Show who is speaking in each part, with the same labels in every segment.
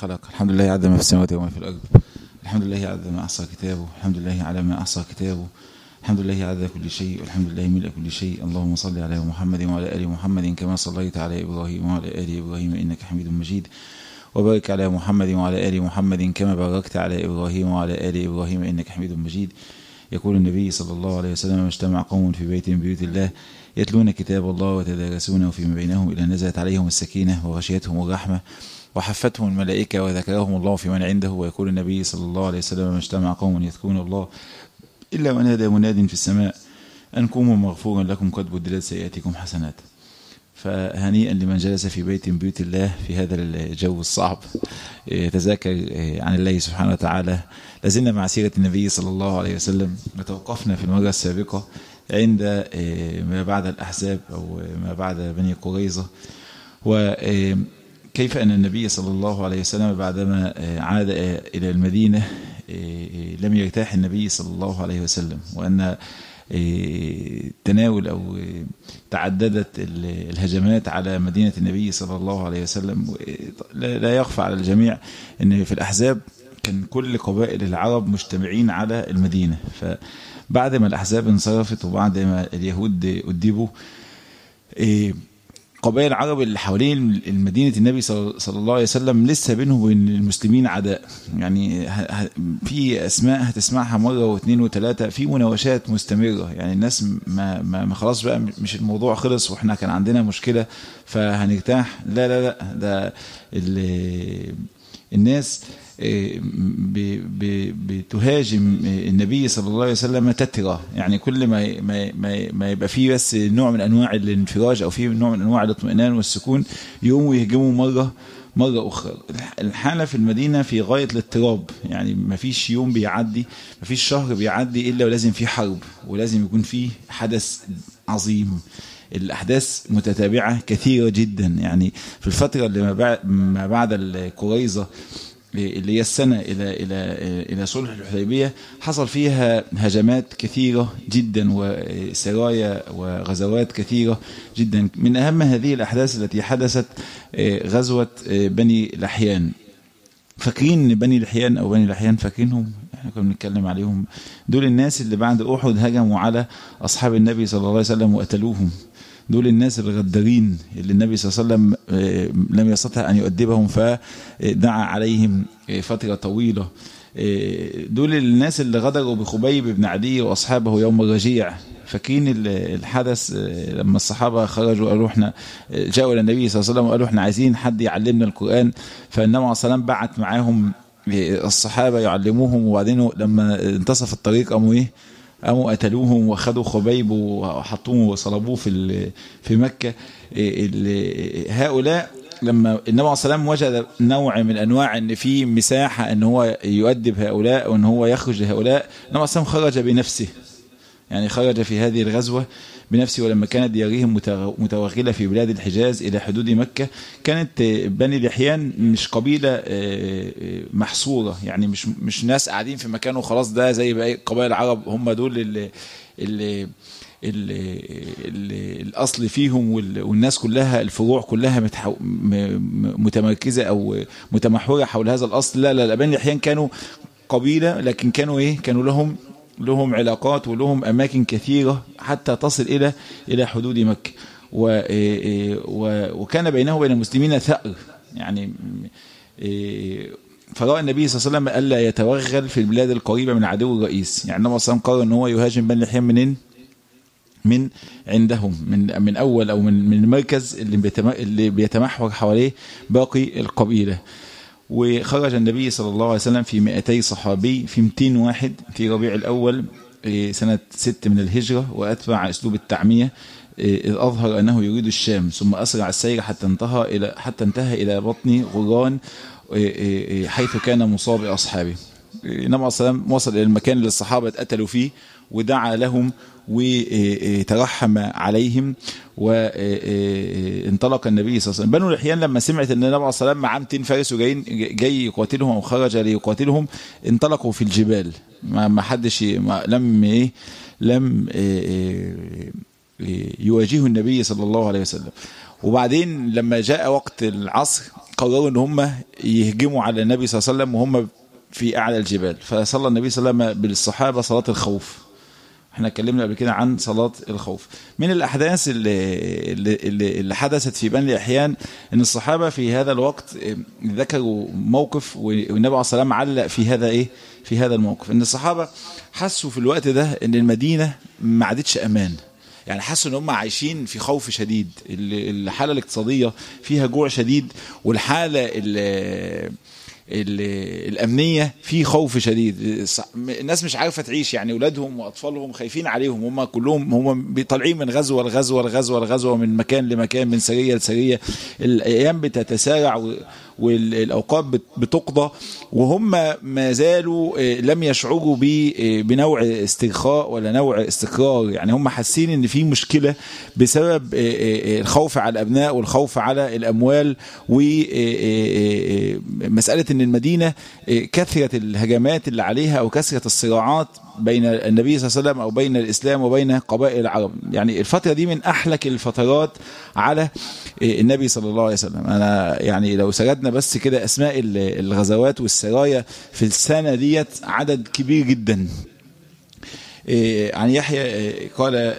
Speaker 1: خلق الحمد لله عدد ما في السماوات وما في الأرض الحمد لله عدد ما أحصى كتابه الحمد لله على ما أحصى كتابه الحمد لله عدد كل شيء والحمد لله ملء كل شيء اللهم صل على محمد وعلى آل محمد كما صليت على إبراهيم وعلى آل إبراهيم إنك حميد مجيد وبارك على محمد وعلى آل محمد كما باركت على إبراهيم وعلى آل إبراهيم إنك حميد مجيد يقول النبي صلى الله عليه وسلم ما اجتمع قوم في بيت من بيوت الله يتلون كتاب الله وتدارسونه فيما بينهم إلى نزلت عليهم السكينة وغشيتهم الرحمة وحفتهم الملائكة وذكرهم الله في من عنده ويقول النبي صلى الله عليه وسلم ما اجتمع قوم يذكرون الله إلا ونادى مناد في السماء أن قوموا مغفورا لكم قد بدلت سيئاتكم حسنات فهنيئا لمن جلس في بيت من بيوت الله في هذا الجو الصعب يتذاكر عن الله سبحانه وتعالى لازلنا مع سيرة النبي صلى الله عليه وسلم وتوقفنا في المرة السابقة عند ما بعد الأحزاب أو ما بعد بني قريظة وكيف أن النبي صلى الله عليه وسلم بعدما عاد إلى المدينة لم يرتاح النبي صلى الله عليه وسلم وأن تناول أو تعددت الهجمات على مدينة النبي صلى الله عليه وسلم لا يخفى على الجميع أن في الأحزاب كان كل قبائل العرب مجتمعين على المدينة فبعد ما الأحزاب انصرفت وبعد ما اليهود أدبوا قبائل العرب اللي حوالين المدينة النبي صلى الله عليه وسلم لسه بينهم وبين المسلمين عداء يعني في أسماء هتسمعها مرة واثنين وثلاثة في مناوشات مستمرة يعني الناس ما, ما, ما خلاص بقى مش الموضوع خلص واحنا كان عندنا مشكلة فهنرتاح لا لا لا ده الناس بتهاجم النبي صلى الله عليه وسلم تترى يعني كل ما ما ما يبقى فيه بس نوع من انواع الانفراج او فيه نوع من انواع الاطمئنان والسكون يقوموا يهجموا مره مرة أخرى الحالة في المدينة في غاية الاضطراب يعني ما فيش يوم بيعدي ما فيش شهر بيعدي إلا ولازم فيه حرب ولازم يكون فيه حدث عظيم الأحداث متتابعة كثيرة جدا يعني في الفترة اللي ما بعد القريظة اللي هي السنة إلى إلى إلى صلح الحديبية حصل فيها هجمات كثيرة جدا وسرايا وغزوات كثيرة جدا من أهم هذه الأحداث التي حدثت غزوة بني لحيان فاكرين بني لحيان أو بني لحيان فاكرينهم احنا كنا بنتكلم عليهم دول الناس اللي بعد أحد هجموا على أصحاب النبي صلى الله عليه وسلم وقتلوهم دول الناس الغدارين اللي النبي صلى الله عليه وسلم لم يستطع أن يؤدبهم فدعا عليهم فترة طويلة دول الناس اللي غدروا بخبيب بن عدي وأصحابه يوم الرجيع فاكرين الحدث لما الصحابة خرجوا قالوا احنا جاءوا إلى النبي صلى الله عليه وسلم وقالوا احنا عايزين حد يعلمنا القرآن فالنبي عليه الصلاة والسلام بعت معاهم الصحابة يعلموهم وبعدين لما انتصف الطريق قاموا ايه قاموا قتلوهم واخدوا خبيب وحطوه وصلبوه في في مكه هؤلاء لما النبي عليه السلام وجد نوع من انواع ان في مساحه ان هو يؤدب هؤلاء وان هو يخرج لهؤلاء النبي عليه السلام خرج بنفسه يعني خرج في هذه الغزوه بنفسه ولما كانت ديارهم متوغلة في بلاد الحجاز إلى حدود مكة كانت بني لحيان مش قبيلة محصورة يعني مش مش ناس قاعدين في مكان وخلاص ده زي باقي قبائل العرب هم دول اللي, اللي اللي اللي الاصل فيهم والناس كلها الفروع كلها متمركزه او متمحوره حول هذا الاصل لا لا بني لحيان كانوا قبيله لكن كانوا ايه كانوا لهم لهم علاقات ولهم أماكن كثيرة حتى تصل إلى إلى حدود مكة وكان بينه وبين المسلمين ثأر يعني فرأى النبي صلى الله عليه وسلم ألا يتوغل في البلاد القريبة من عدو الرئيس يعني النبي صلى الله عليه وسلم قرر أن هو يهاجم بني لحيان منين؟ من عندهم من من اول او من من المركز اللي اللي بيتمحور حواليه باقي القبيله وخرج النبي صلى الله عليه وسلم في 200 صحابي في 200 واحد في ربيع الأول سنة 6 من الهجرة وأتبع أسلوب التعمية إذ أظهر أنه يريد الشام ثم أسرع السير حتى انتهى إلى حتى انتهى إلى بطن غران حيث كان مصاب أصحابه النبي عليه السلام وصل إلى المكان اللي الصحابة اتقتلوا فيه ودعا لهم وترحم عليهم وانطلق النبي صلى الله عليه وسلم بنو لحيان لما سمعت ان النبي عليه الصلاه والسلام معاه 200 فارس وجايين جاي يقاتلهم او خرج ليقاتلهم انطلقوا في الجبال ما حدش ما لم ايه لم يواجهوا النبي صلى الله عليه وسلم وبعدين لما جاء وقت العصر قرروا ان هم يهجموا على النبي صلى الله عليه وسلم وهم في اعلى الجبال فصلى النبي صلى الله عليه وسلم بالصحابه صلاه الخوف احنا اتكلمنا قبل كده عن صلاة الخوف من الأحداث اللي, اللي, اللي حدثت في بني الأحيان أن الصحابة في هذا الوقت ذكروا موقف والنبي عليه الصلاة والسلام علق في هذا إيه في هذا الموقف أن الصحابة حسوا في الوقت ده أن المدينة ما عادتش أمان يعني حسوا ان هم عايشين في خوف شديد الحاله الاقتصاديه فيها جوع شديد والحاله الأمنية في خوف شديد الناس مش عارفة تعيش يعني أولادهم وأطفالهم خايفين عليهم هم كلهم هم طالعين من غزوة لغزوة لغزوة لغزوة من مكان لمكان من سرية لسرية الأيام بتتسارع والأوقات بتقضى وهم ما زالوا لم يشعروا بنوع استرخاء ولا نوع استقرار يعني هم حاسين ان في مشكلة بسبب الخوف على الأبناء والخوف على الأموال ومسألة ان المدينة كثرة الهجمات اللي عليها او كثرة الصراعات بين النبي صلى الله عليه وسلم او بين الاسلام وبين قبائل العرب يعني الفترة دي من احلك الفترات على النبي صلى الله عليه وسلم انا يعني لو سردنا بس كده اسماء الغزوات والسرايا في السنة ديت عدد كبير جدا عن يحيى قال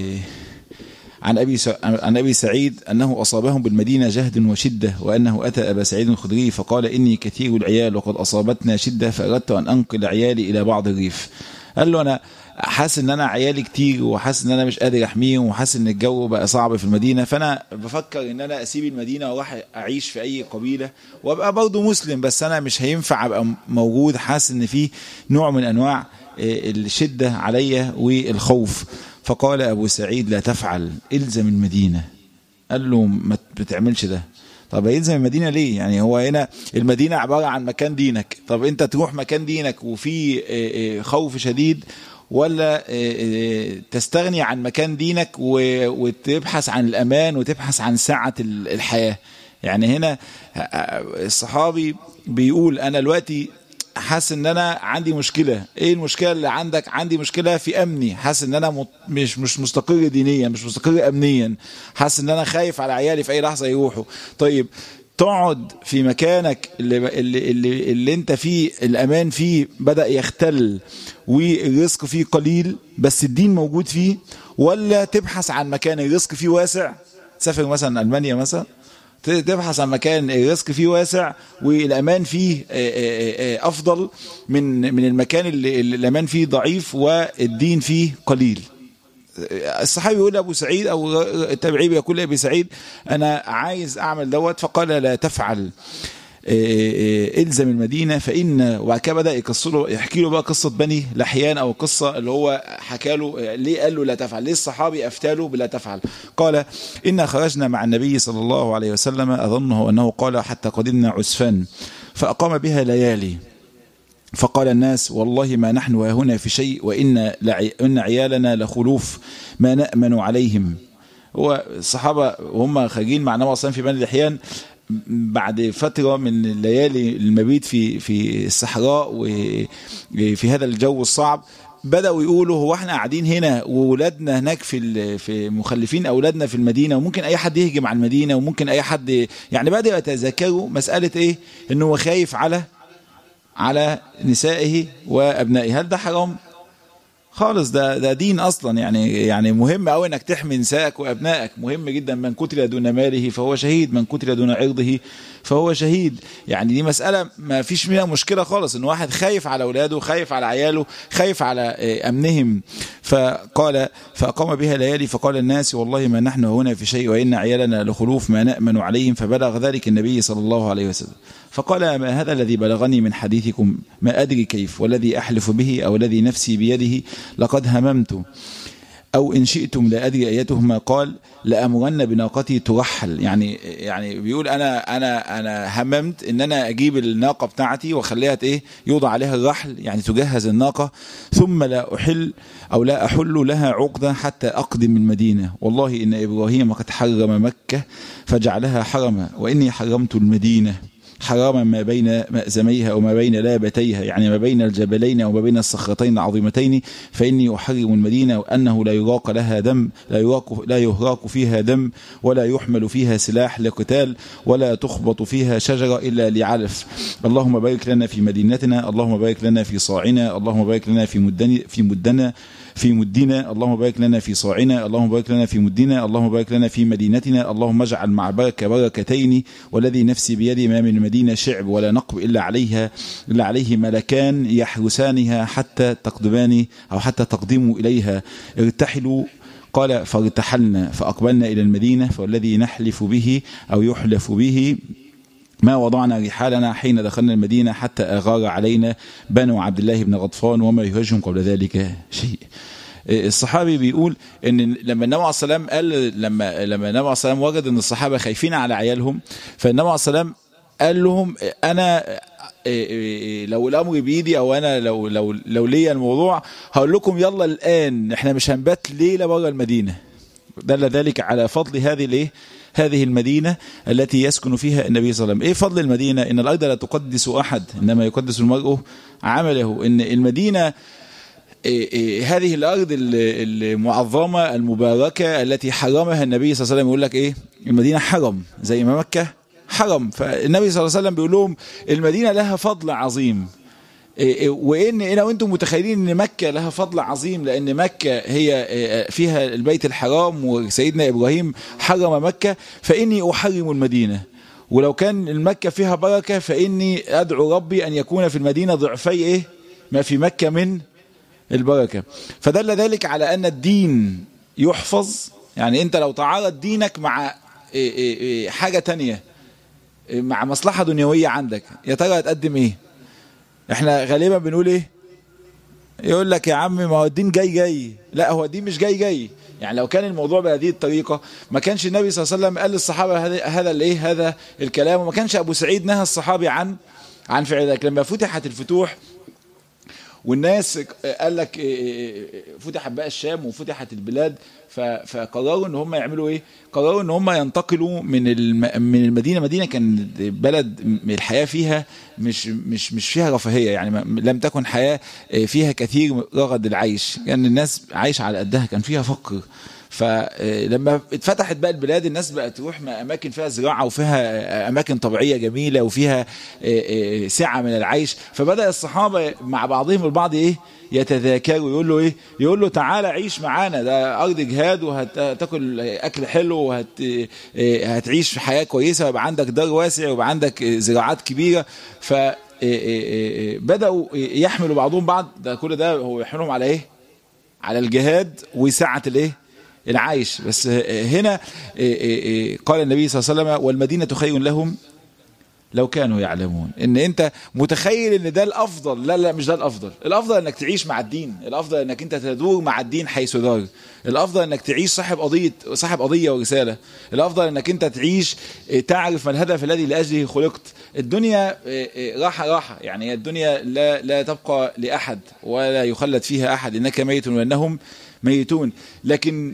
Speaker 1: عن أبي عن أبي سعيد أنه أصابهم بالمدينة جهد وشدة وأنه أتى أبا سعيد الخدري فقال إني كثير العيال وقد أصابتنا شدة فأردت أن أنقل عيالي إلى بعض الريف قال له أنا حاسس ان انا عيالي كتير وحاسس ان انا مش قادر احميهم وحاسس ان الجو بقى صعب في المدينه فانا بفكر ان انا اسيب المدينه واروح اعيش في اي قبيله وابقى برضه مسلم بس انا مش هينفع ابقى موجود حاسس ان في نوع من انواع الشده عليا والخوف فقال أبو سعيد لا تفعل إلزم المدينة قال له ما بتعملش ده طب يلزم المدينة ليه يعني هو هنا المدينة عبارة عن مكان دينك طب انت تروح مكان دينك وفي خوف شديد ولا تستغني عن مكان دينك وتبحث عن الأمان وتبحث عن سعة الحياة يعني هنا الصحابي بيقول أنا دلوقتي حاسس ان انا عندي مشكله ايه المشكله اللي عندك عندي مشكله في امني حاسس ان انا مش مش مستقر دينيا مش مستقر امنيا حاسس ان انا خايف على عيالي في اي لحظه يروحوا طيب تقعد في مكانك اللي, اللي, اللي, اللي انت فيه الامان فيه بدا يختل والرزق فيه قليل بس الدين موجود فيه ولا تبحث عن مكان الرزق فيه واسع تسافر مثلا المانيا مثلا تبحث عن مكان الرزق فيه واسع والامان فيه افضل من من المكان اللي الامان فيه ضعيف والدين فيه قليل الصحابي يقول ابو سعيد او التابعي بيقول لابي سعيد انا عايز اعمل دوت فقال لا تفعل الزم المدينه فان وبعد كده بدا يقص يحكي له بقى قصه بني لحيان او قصه اللي هو حكى له ليه قال له لا تفعل ليه الصحابي افتاله بلا تفعل قال انا خرجنا مع النبي صلى الله عليه وسلم اظنه انه قال حتى قدمنا عسفان فاقام بها ليالي فقال الناس والله ما نحن هنا في شيء وإن, إن عيالنا لخلوف ما نأمن عليهم هو الصحابة وهم خارجين مع النبي صلى في بني الأحيان بعد فترة من الليالي المبيت في في الصحراء وفي هذا الجو الصعب بدأوا يقولوا هو احنا قاعدين هنا وولادنا هناك في في مخلفين اولادنا في المدينه وممكن اي حد يهجم على المدينه وممكن اي حد يعني بدأوا يتذكروا مساله ايه انه هو خايف على على نسائه وابنائه هل ده حرام خالص ده ده دين اصلا يعني يعني مهم قوي انك تحمي نسائك وابنائك مهم جدا من قتل دون ماله فهو شهيد من قتل دون عرضه فهو شهيد يعني دي مساله ما فيش فيها مشكله خالص ان واحد خايف على اولاده خايف على عياله خايف على امنهم فقال فاقام بها ليالي فقال الناس والله ما نحن هنا في شيء وان عيالنا لخلوف ما نامن عليهم فبلغ ذلك النبي صلى الله عليه وسلم فقال ما هذا الذي بلغني من حديثكم ما أدري كيف والذي أحلف به أو الذي نفسي بيده لقد هممت أو إن شئتم لا أدري أيتهما قال لأمرن بناقتي ترحل يعني يعني بيقول أنا أنا أنا هممت إن أنا أجيب الناقة بتاعتي وأخليها إيه يوضع عليها الرحل يعني تجهز الناقة ثم لا أحل أو لا أحل لها عقدة حتى أقدم المدينة والله إن إبراهيم قد حرم مكة فجعلها حرما وإني حرمت المدينة حراما ما بين مأزميها وما بين لابتيها يعني ما بين الجبلين وما بين الصخرتين العظيمتين فإني أحرم المدينة وأنه لا يراق لها دم لا يراق, لا يهراق فيها دم ولا يحمل فيها سلاح لقتال ولا تخبط فيها شجرة إلا لعلف اللهم بارك لنا في مدينتنا اللهم بارك لنا في صاعنا اللهم بارك لنا في مدن في مدنا في مدنا اللهم بارك لنا في صاعنا اللهم بارك لنا في مدنا اللهم بارك لنا في مدينتنا اللهم اجعل مع بركة بركتين والذي نفسي بيدي ما من مدينة شعب ولا نقب إلا عليها إلا عليه ملكان يحرسانها حتى تقدمان أو حتى تقدموا إليها ارتحلوا قال فارتحلنا فأقبلنا إلى المدينة فالذي نحلف به أو يحلف به ما وضعنا رحالنا حين دخلنا المدينة حتى أغار علينا بنو عبد الله بن غطفان وما يهجهم قبل ذلك شيء الصحابي بيقول ان لما النبي عليه السلام قال لما لما النبي عليه السلام وجد ان الصحابه خايفين على عيالهم فالنبي عليه السلام قال لهم انا لو الامر بايدي او انا لو لو لو ليا الموضوع هقول لكم يلا الان احنا مش هنبات ليله بره المدينه دل ذلك على فضل هذه الايه هذه المدينة التي يسكن فيها النبي صلى الله عليه وسلم ايه فضل المدينة ان الارض لا تقدس احد انما يقدس المرء عمله ان المدينة إيه إيه هذه الارض المعظمة المباركة التي حرمها النبي صلى الله عليه وسلم يقول لك ايه المدينة حرم زي ما مكة حرم فالنبي صلى الله عليه وسلم بيقول لهم المدينة لها فضل عظيم وان انا وانتم متخيلين ان مكه لها فضل عظيم لان مكه هي فيها البيت الحرام وسيدنا ابراهيم حرم مكه فاني احرم المدينه ولو كان المكه فيها بركه فاني ادعو ربي ان يكون في المدينه ضعفي ايه ما في مكه من البركه فدل ذلك على ان الدين يحفظ يعني انت لو تعارض دينك مع حاجه تانية مع مصلحه دنيويه عندك يا ترى هتقدم ايه احنا غالبا بنقول ايه يقول لك يا عم ما هو الدين جاي جاي لا هو الدين مش جاي جاي يعني لو كان الموضوع بهذه الطريقة ما كانش النبي صلى الله عليه وسلم قال للصحابة هذا الايه هذا الكلام وما كانش ابو سعيد نهى الصحابي عن عن فعل ذلك لما فتحت الفتوح والناس قال لك فتحت بقى الشام وفتحت البلاد فقرروا ان هم يعملوا ايه قرروا ان هم ينتقلوا من من المدينه مدينه كان بلد الحياه فيها مش مش مش فيها رفاهيه يعني لم تكن حياه فيها كثير رغد العيش كان يعني الناس عايشه على قدها كان فيها فقر فلما اتفتحت بقى البلاد الناس بقت تروح اماكن فيها زراعه وفيها اماكن طبيعيه جميله وفيها سعه من العيش فبدا الصحابه مع بعضهم البعض ايه يتذاكروا يقول له ايه يقول له تعالى عيش معانا ده ارض جهاد وهتاكل اكل حلو وهت هتعيش في حياه كويسه ويبقى عندك دار واسع ويبقى عندك زراعات كبيره ف بداوا يحملوا بعضهم بعض ده كل ده هو يحملهم على ايه على الجهاد وسعه الايه العيش بس هنا قال النبي صلى الله عليه وسلم والمدينة خير لهم لو كانوا يعلمون ان انت متخيل ان ده الافضل لا لا مش ده الافضل الافضل انك تعيش مع الدين الافضل انك انت تدور مع الدين حيث دار الافضل انك تعيش صاحب قضيه صاحب قضيه ورساله الافضل انك انت تعيش تعرف ما الهدف الذي لاجله خلقت الدنيا راحه راحه يعني الدنيا لا لا تبقى لاحد ولا يخلد فيها احد انك ميت وانهم ميتون لكن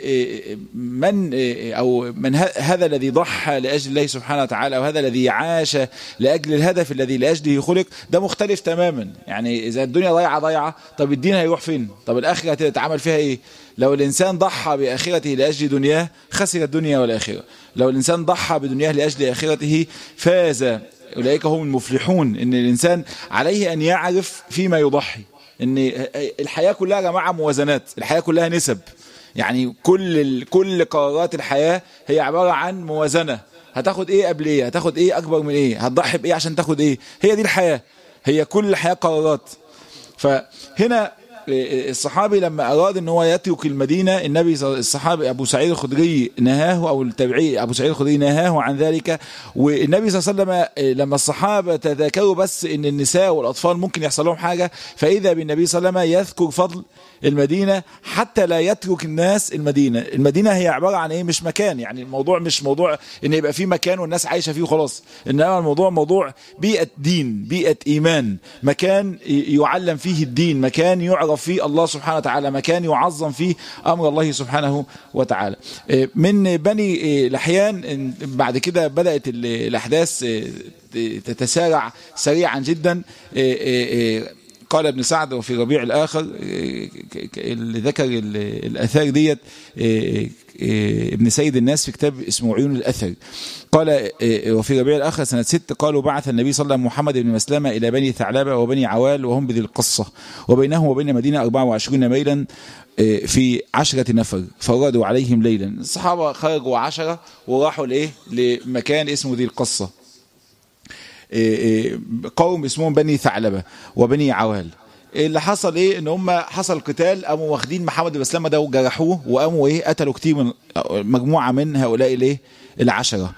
Speaker 1: من او من هذا الذي ضحى لاجل الله سبحانه وتعالى وهذا الذي عاش لاجل الهدف الذي لاجله خلق ده مختلف تماما يعني اذا الدنيا ضيعه ضيعه طب الدين هيروح فين طب الاخره هتتعمل فيها ايه لو الانسان ضحى باخرته لاجل دنياه خسر الدنيا والاخره لو الانسان ضحى بدنياه لاجل اخرته فاز اولئك هم المفلحون ان الانسان عليه ان يعرف فيما يضحي ان الحياه كلها يا جماعه موازنات الحياه كلها نسب يعني كل كل قرارات الحياه هي عباره عن موازنه هتاخد ايه قبل ايه هتاخد ايه اكبر من ايه هتضحي بايه عشان تاخد ايه هي دي الحياه هي كل الحياه قرارات فهنا الصحابي لما اراد ان هو يترك المدينه النبي الصحابي ابو سعيد الخدري نهاه او التابعي ابو سعيد الخدري نهاه عن ذلك والنبي صلى الله عليه وسلم لما الصحابه تذاكروا بس ان النساء والاطفال ممكن يحصل لهم حاجه فاذا بالنبي صلى الله عليه وسلم يذكر فضل المدينة حتى لا يترك الناس المدينة المدينة هي عبارة عن ايه مش مكان يعني الموضوع مش موضوع ان يبقى في مكان والناس عايشة فيه وخلاص انما الموضوع موضوع بيئة دين بيئة ايمان مكان يعلم فيه الدين مكان يعرف فيه الله سبحانه وتعالى مكان يعظم فيه امر الله سبحانه وتعالى من بني لحيان بعد كده بدأت الاحداث تتسارع سريعا جدا قال ابن سعد وفي ربيع الآخر اللي ذكر الأثار ديت ابن سيد الناس في كتاب اسمه عيون الأثر قال وفي ربيع الآخر سنة ست قالوا بعث النبي صلى الله عليه وسلم محمد بن مسلمة إلى بني ثعلبة وبني عوال وهم بذي القصة وبينهم وبين مدينة 24 ميلا في عشرة نفر فردوا عليهم ليلا الصحابة خرجوا عشرة وراحوا لإيه لمكان اسمه ذي القصة قوم اسمهم بني ثعلبة وبني عوال اللي حصل ايه ان هم حصل قتال قاموا واخدين محمد بن مسلمه ده وجرحوه وقاموا ايه قتلوا كتير من مجموعه من هؤلاء الايه العشره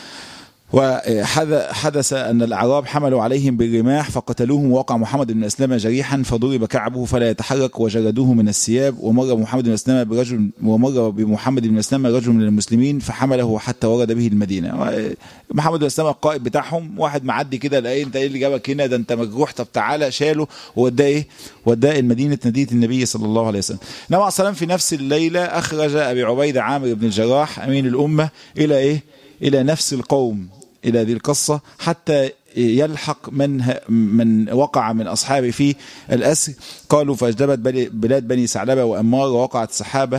Speaker 1: وحدث أن الأعراب حملوا عليهم بالرماح فقتلوهم ووقع محمد بن أسلمة جريحا فضرب كعبه فلا يتحرك وجلدوه من الثياب ومر محمد بن أسلمة برجل ومر بمحمد بن أسلمة رجل من المسلمين فحمله حتى ورد به المدينة محمد بن أسلمة القائد بتاعهم واحد معدي كده لقى انت ايه اللي جابك هنا ده انت مجروح طب تعالى شاله ووداه ايه وداه المدينة مدينة النبي صلى الله عليه وسلم النبي عليه السلام في نفس الليلة أخرج أبي عبيدة عامر بن الجراح أمين الأمة إلى ايه إلى نفس القوم إلى ذي القصة حتى يلحق من من وقع من أصحابه في الأسر قالوا فاجدبت بلاد بني ثعلبة وأمار ووقعت سحابة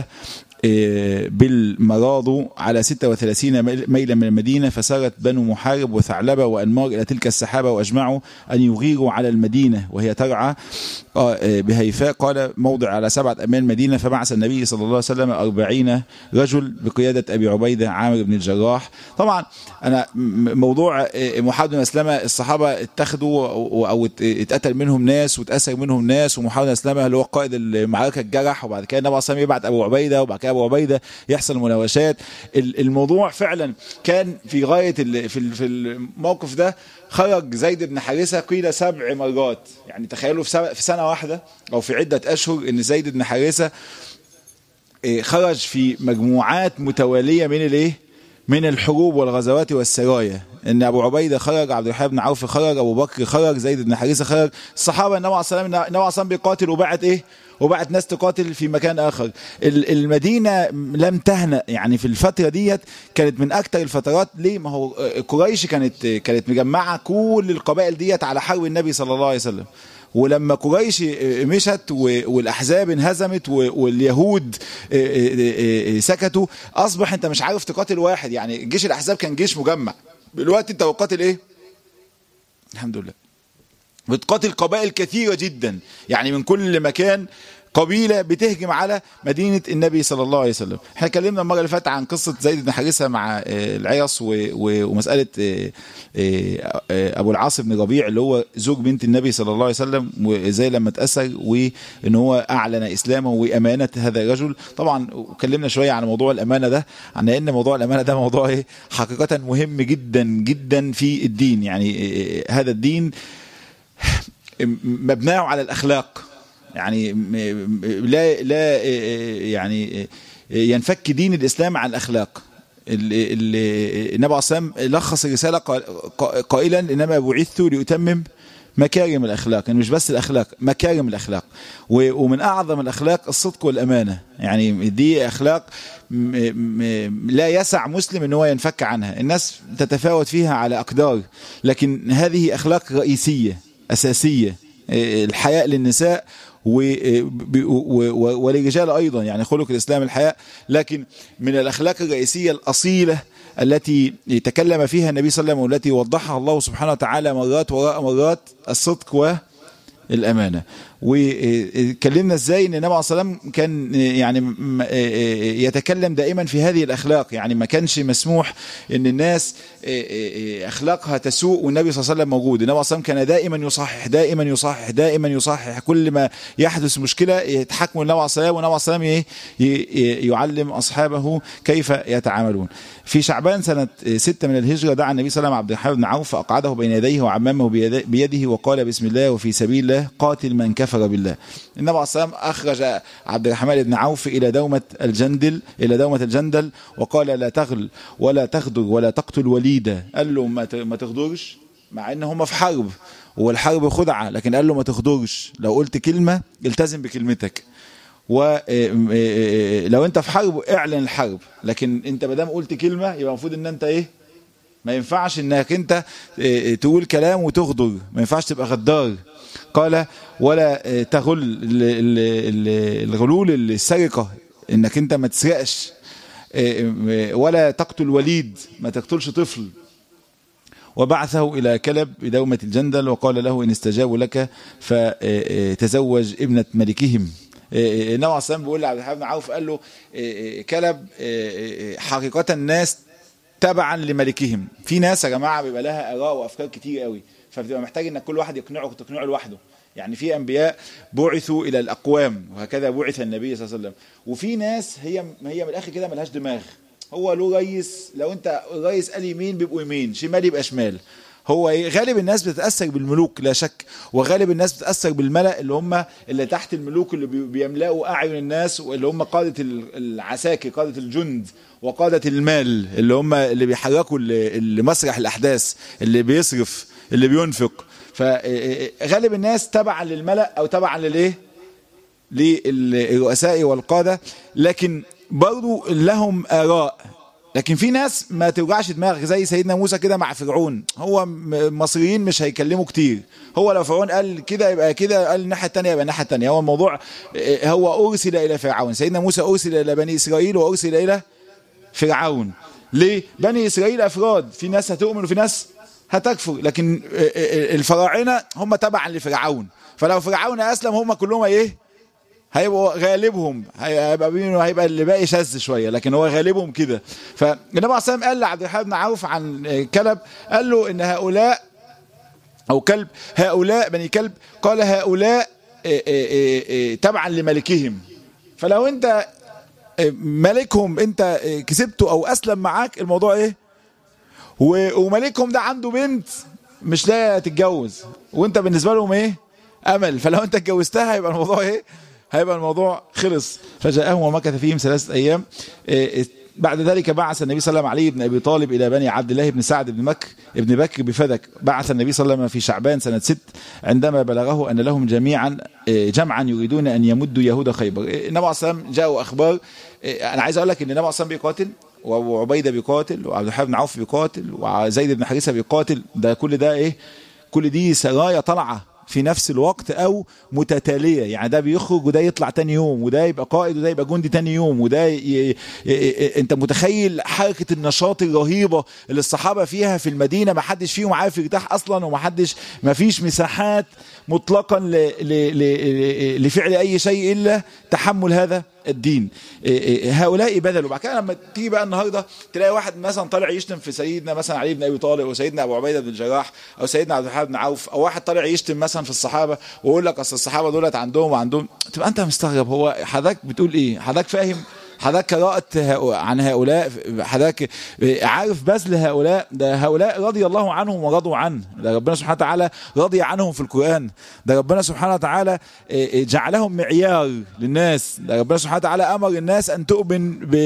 Speaker 1: بالمراض على 36 ميلا من المدينة فسارت بنو محارب وثعلبة وأنمار إلى تلك السحابة وأجمعوا أن يغيروا على المدينة وهي ترعى بهيفاء قال موضع على سبعة أمان مدينة فبعث النبي صلى الله عليه وسلم أربعين رجل بقيادة أبي عبيدة عامر بن الجراح طبعا أنا موضوع محمد بن أسلمة الصحابة اتخذوا أو اتقتل منهم ناس واتأسر منهم ناس ومحمد بن أسلمة اللي هو قائد المعركة الجرح وبعد كده النبي صلى الله عليه وسلم يبعت أبو عبيدة وبعد كده أبو عبيدة يحصل مناوشات الموضوع فعلا كان في غاية في الموقف ده خرج زيد بن حارثة قيل سبع مرات يعني تخيلوا في سنة واحدة أو في عدة أشهر أن زيد بن حارثة خرج في مجموعات متوالية من الايه من الحروب والغزوات والسرايا ان ابو عبيده خرج عبد الرحمن بن عوف خرج ابو بكر خرج زيد بن حارثه خرج الصحابه النبي عليه الصلاه والسلام النبي عليه الصلاه بيقاتل وبعت ايه وبعت ناس تقاتل في مكان اخر المدينه لم تهنأ يعني في الفتره ديت كانت من اكثر الفترات ليه ما هو قريش كانت كانت مجمعه كل القبائل ديت على حرب النبي صلى الله عليه وسلم ولما قريش مشت والاحزاب انهزمت واليهود سكتوا اصبح انت مش عارف تقاتل واحد يعني جيش الاحزاب كان جيش مجمع دلوقتي انت بتقاتل ايه الحمد لله بتقاتل قبائل كثيره جدا يعني من كل مكان قبيله بتهجم على مدينه النبي صلى الله عليه وسلم احنا اتكلمنا المره اللي فاتت عن قصه زيد بن حارثه مع العيص ومساله ابو العاص بن ربيع اللي هو زوج بنت النبي صلى الله عليه وسلم وازاي لما اتاثر وان هو اعلن اسلامه وامانه هذا الرجل طبعا اتكلمنا شويه عن موضوع الامانه ده عن ان موضوع الامانه ده موضوع ايه حقيقه مهم جدا جدا في الدين يعني هذا الدين مبناه على الاخلاق يعني لا لا يعني ينفك دين الاسلام عن الاخلاق النبي عليه الصلاه لخص الرساله قائلا انما بعثت لاتمم مكارم الاخلاق يعني مش بس الاخلاق مكارم الاخلاق ومن اعظم الاخلاق الصدق والامانه يعني دي اخلاق لا يسع مسلم ان هو ينفك عنها الناس تتفاوت فيها على اقدار لكن هذه اخلاق رئيسيه اساسيه الحياء للنساء وللرجال أيضا يعني خلق الإسلام الحياء لكن من الأخلاق الرئيسية الأصيلة التي تكلم فيها النبي صلى الله عليه وسلم والتي وضحها الله سبحانه وتعالى مرات وراء مرات الصدق والأمانة واتكلمنا ازاي ان النبي عليه الصلاه والسلام كان يعني يتكلم دائما في هذه الاخلاق يعني ما كانش مسموح ان الناس اخلاقها تسوء والنبي صلى الله عليه وسلم موجود النبي صلى الله عليه وسلم كان دائما يصحح دائما يصحح دائما يصحح كل ما يحدث مشكله يتحكم النبي عليه الصلاه والنبي عليه الصلاه والسلام يعلم اصحابه كيف يتعاملون في شعبان سنة ستة من الهجرة دعا النبي صلى الله عليه وسلم عبد الرحمن بن عوف فأقعده بين يديه وعمامه بيده وقال بسم الله وفي سبيل الله بالله قاتل من كفر بالله النبي عليه الصلاة والسلام أخرج عبد الرحمن بن عوف إلى دومة الجندل إلى دومة الجندل وقال لا تغل ولا تغدر ولا تقتل وليدا قال له ما ما تغدرش مع ان هم في حرب والحرب خدعة لكن قال له ما تغدرش لو قلت كلمة التزم بكلمتك ولو انت في حرب اعلن الحرب لكن انت ما دام قلت كلمة يبقى المفروض ان انت ايه ما ينفعش انك انت تقول كلام وتغدر ما ينفعش تبقى غدار قال ولا تغل الغلول السرقة انك انت ما تسرقش ولا تقتل وليد ما تقتلش طفل وبعثه إلى كلب بدومة الجندل وقال له إن استجابوا لك فتزوج ابنة ملكهم النبي عليه الصلاة بيقول لعبد الحليم بن عوف قال له كلب حقيقة الناس تبعا لملكهم في ناس يا جماعة بيبقى لها آراء وأفكار كتير قوي فبتبقى محتاج إنك كل واحد يقنعه تقنعه لوحده يعني في انبياء بعثوا الى الاقوام وهكذا بعث النبي صلى الله عليه وسلم وفي ناس هي هي من الاخر كده ملهاش دماغ هو له رئيس لو انت الرئيس قال يمين بيبقوا يمين شمال يبقى شمال هو ايه غالب الناس بتتاثر بالملوك لا شك وغالب الناس بتتاثر بالملا اللي هم اللي تحت الملوك اللي بيملأوا اعين الناس واللي هم قاده العساكر قاده الجند وقاده المال اللي هم اللي بيحركوا لمسرح الاحداث اللي بيصرف اللي بينفق فغالب الناس تبعا للملأ او تبعا للايه للرؤساء والقاده لكن برضو لهم آراء لكن في ناس ما توجعش دماغك زي سيدنا موسى كده مع فرعون هو المصريين مش هيكلموا كتير هو لو فرعون قال كده يبقى كده قال الناحيه الثانيه يبقى الناحيه الثانيه هو الموضوع هو ارسل الى فرعون سيدنا موسى ارسل الى بني اسرائيل وارسل الى فرعون ليه بني اسرائيل افراد في ناس هتؤمن وفي ناس هتكفر لكن الفراعنه هم تبعا لفرعون فلو فرعون اسلم هم كلهم ايه هيبقوا غالبهم هيبقى بينه هيبقى اللي باقي شاذ شويه لكن هو غالبهم كده فالنبي عليه الصلاه والسلام قال لعبد الرحمن بن عوف عن كلب قال له ان هؤلاء او كلب هؤلاء بني كلب قال هؤلاء تبعا لملكهم فلو انت ملكهم انت كسبته او اسلم معاك الموضوع ايه وملكهم ده عنده بنت مش لاقيه تتجوز وانت بالنسبه لهم ايه امل فلو انت اتجوزتها يبقى الموضوع ايه هيبقى الموضوع خلص فجاءهم ومكث فيهم ثلاثة أيام بعد ذلك بعث النبي صلى الله عليه وسلم علي بن أبي طالب إلى بني عبد الله بن سعد بن مكر ابن بكر بفدك بعث النبي صلى الله عليه وسلم في شعبان سنة ست عندما بلغه أن لهم جميعا جمعا يريدون أن يمدوا يهود خيبر النبي عليه الصلاة والسلام جاءوا أخبار أنا عايز أقول لك أن النبي عليه الصلاة والسلام بيقاتل وابو عبيده بيقاتل وعبد الرحمن بن عوف بيقاتل وزيد بن حارثه بيقاتل ده كل ده ايه كل دي سرايا طالعه في نفس الوقت او متتاليه يعني ده بيخرج وده يطلع تاني يوم وده يبقى قائد وده يبقى جندي تاني يوم وده ي... ي... انت متخيل حركه النشاط الرهيبه اللي الصحابه فيها في المدينه ما حدش فيهم عارف يرتاح اصلا وما حدش ما فيش مساحات مطلقا ل... ل... ل... لفعل اي شيء الا تحمل هذا الدين هؤلاء بذلوا بعد كده لما تيجي بقى النهارده تلاقي واحد مثلا طالع يشتم في سيدنا مثلا علي بن ابي طالب او سيدنا ابو عبيده بن الجراح او سيدنا عبد الرحمن بن عوف او واحد طالع يشتم مثلا في الصحابه ويقول لك اصل الصحابه دولت عندهم وعندهم تبقى انت مستغرب هو حضرتك بتقول ايه حضرتك فاهم حضرتك قرأت عن هؤلاء حضرتك عارف بذل هؤلاء ده هؤلاء رضي الله عنهم ورضوا عنه ده ربنا سبحانه وتعالى رضي عنهم في القرآن ده ربنا سبحانه وتعالى جعلهم معيار للناس ده ربنا سبحانه وتعالى أمر الناس أن تؤمن ب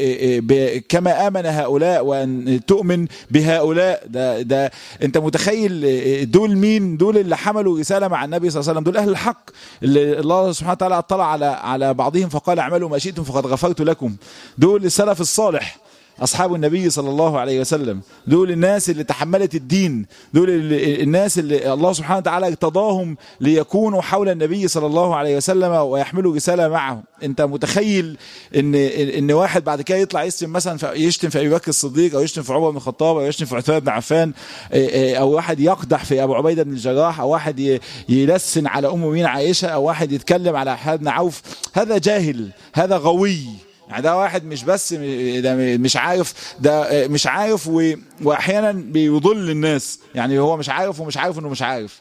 Speaker 1: ب كما آمن هؤلاء وأن تؤمن بهؤلاء ده ده أنت متخيل دول مين دول اللي حملوا رسالة مع النبي صلى الله عليه وسلم دول أهل الحق اللي الله سبحانه وتعالى اطلع على على بعضهم فقال اعملوا ما شئتم فقد غفرت لكم دول السلف الصالح أصحاب النبي صلى الله عليه وسلم دول الناس اللي تحملت الدين دول اللي الناس اللي الله سبحانه وتعالى ارتضاهم ليكونوا حول النبي صلى الله عليه وسلم ويحملوا رسالة معه انت متخيل ان ان واحد بعد كده يطلع يشتم مثلا يشتم في ابي بكر الصديق او يشتم في عمر بن الخطاب او يشتم في عثمان بن عفان او واحد يقدح في ابو عبيده بن الجراح او واحد يلسن على ام مين عائشه او واحد يتكلم على احد بن عوف هذا جاهل هذا غوي يعني ده واحد مش بس ده مش عارف ده مش عارف واحيانا بيضل الناس يعني هو مش عارف ومش عارف انه مش عارف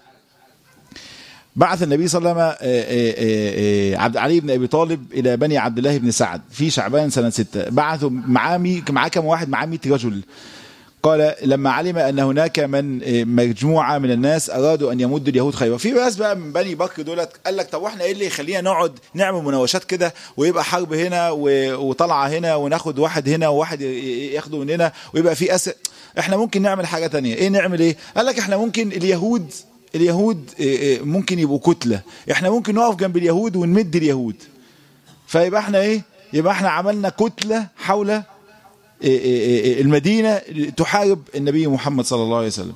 Speaker 1: بعث النبي صلى الله عليه وسلم عبد علي بن ابي طالب الى بني عبد الله بن سعد في شعبان سنه ستة بعثوا معاه معاه كم واحد معاه 100 رجل قال لما علم ان هناك من مجموعه من الناس ارادوا ان يمدوا اليهود خيبر في ناس بقى من بني بكر دولت قال لك طب واحنا ايه اللي يخلينا نقعد نعمل مناوشات كده ويبقى حرب هنا وطلعه هنا وناخد واحد هنا وواحد ياخده مننا ويبقى في اسر احنا ممكن نعمل حاجه تانية ايه نعمل ايه قال لك احنا ممكن اليهود اليهود ممكن يبقوا كتله احنا ممكن نقف جنب اليهود ونمد اليهود فيبقى احنا ايه يبقى احنا عملنا كتله حول المدينة تحارب النبي محمد صلى الله عليه وسلم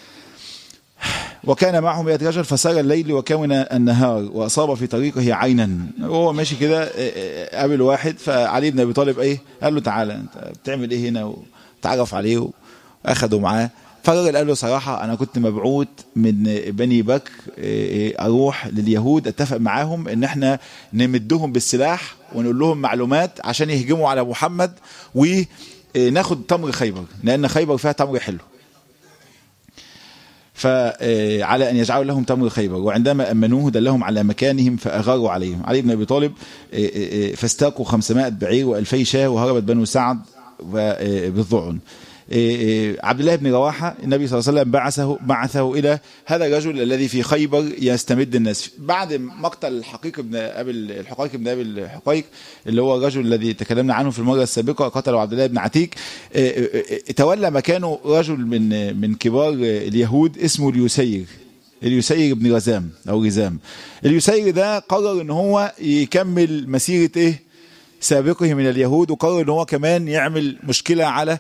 Speaker 1: وكان معهم مئة رجل فسار الليل وكون النهار وأصاب في طريقه عينا وهو ماشي كده قابل واحد فعلي بن أبي طالب إيه قال له تعالى أنت بتعمل إيه هنا وتعرف عليه وأخده معاه فالراجل قال له صراحة أنا كنت مبعوث من بني بكر أروح لليهود أتفق معاهم إن إحنا نمدهم بالسلاح ونقول لهم معلومات عشان يهجموا على محمد وناخد تمر خيبر لأن خيبر فيها تمر حلو فعلى أن يجعلوا لهم تمر خيبر وعندما أمنوه دلهم على مكانهم فأغاروا عليهم علي بن أبي طالب فاستاقوا 500 بعير وألفي شاه وهربت بنو سعد بالضعن عبد الله بن رواحة النبي صلى الله عليه وسلم بعثه بعثه إلى هذا الرجل الذي في خيبر يستمد الناس بعد مقتل الحقيق بن أبي الحقيق بن أبي الحقيق اللي هو الرجل الذي تكلمنا عنه في المرة السابقة قتله عبد الله بن عتيك تولى مكانه رجل من من كبار اليهود اسمه اليسير اليسير بن غزام أو غزام اليسير ده قرر ان هو يكمل مسيرة ايه سابقه من اليهود وقرر ان هو كمان يعمل مشكلة على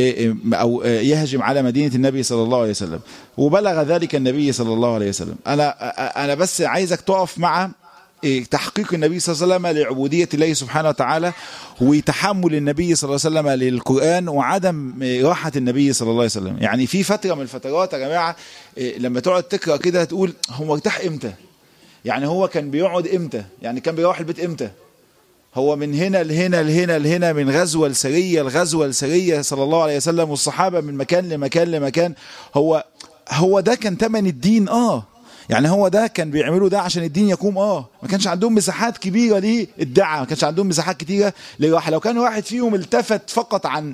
Speaker 1: او يهجم على مدينه النبي صلى الله عليه وسلم وبلغ ذلك النبي صلى الله عليه وسلم انا انا بس عايزك تقف مع تحقيق النبي صلى الله عليه وسلم لعبوديه الله سبحانه وتعالى وتحمل النبي صلى الله عليه وسلم للقران وعدم راحه النبي صلى الله عليه وسلم يعني في فتره من الفترات يا جماعه لما تقعد تقرا كده تقول هو ارتاح امتى يعني هو كان بيقعد امتى يعني كان بيروح البيت امتى هو من هنا لهنا لهنا لهنا من غزوة لسرية الغزوة لسرية صلى الله عليه وسلم والصحابة من مكان لمكان لمكان هو هو ده كان تمن الدين اه يعني هو ده كان بيعملوا ده عشان الدين يقوم اه ما كانش عندهم مساحات كبيره للدعاء ما كانش عندهم مساحات كتيره للراحه لو كان واحد فيهم التفت فقط عن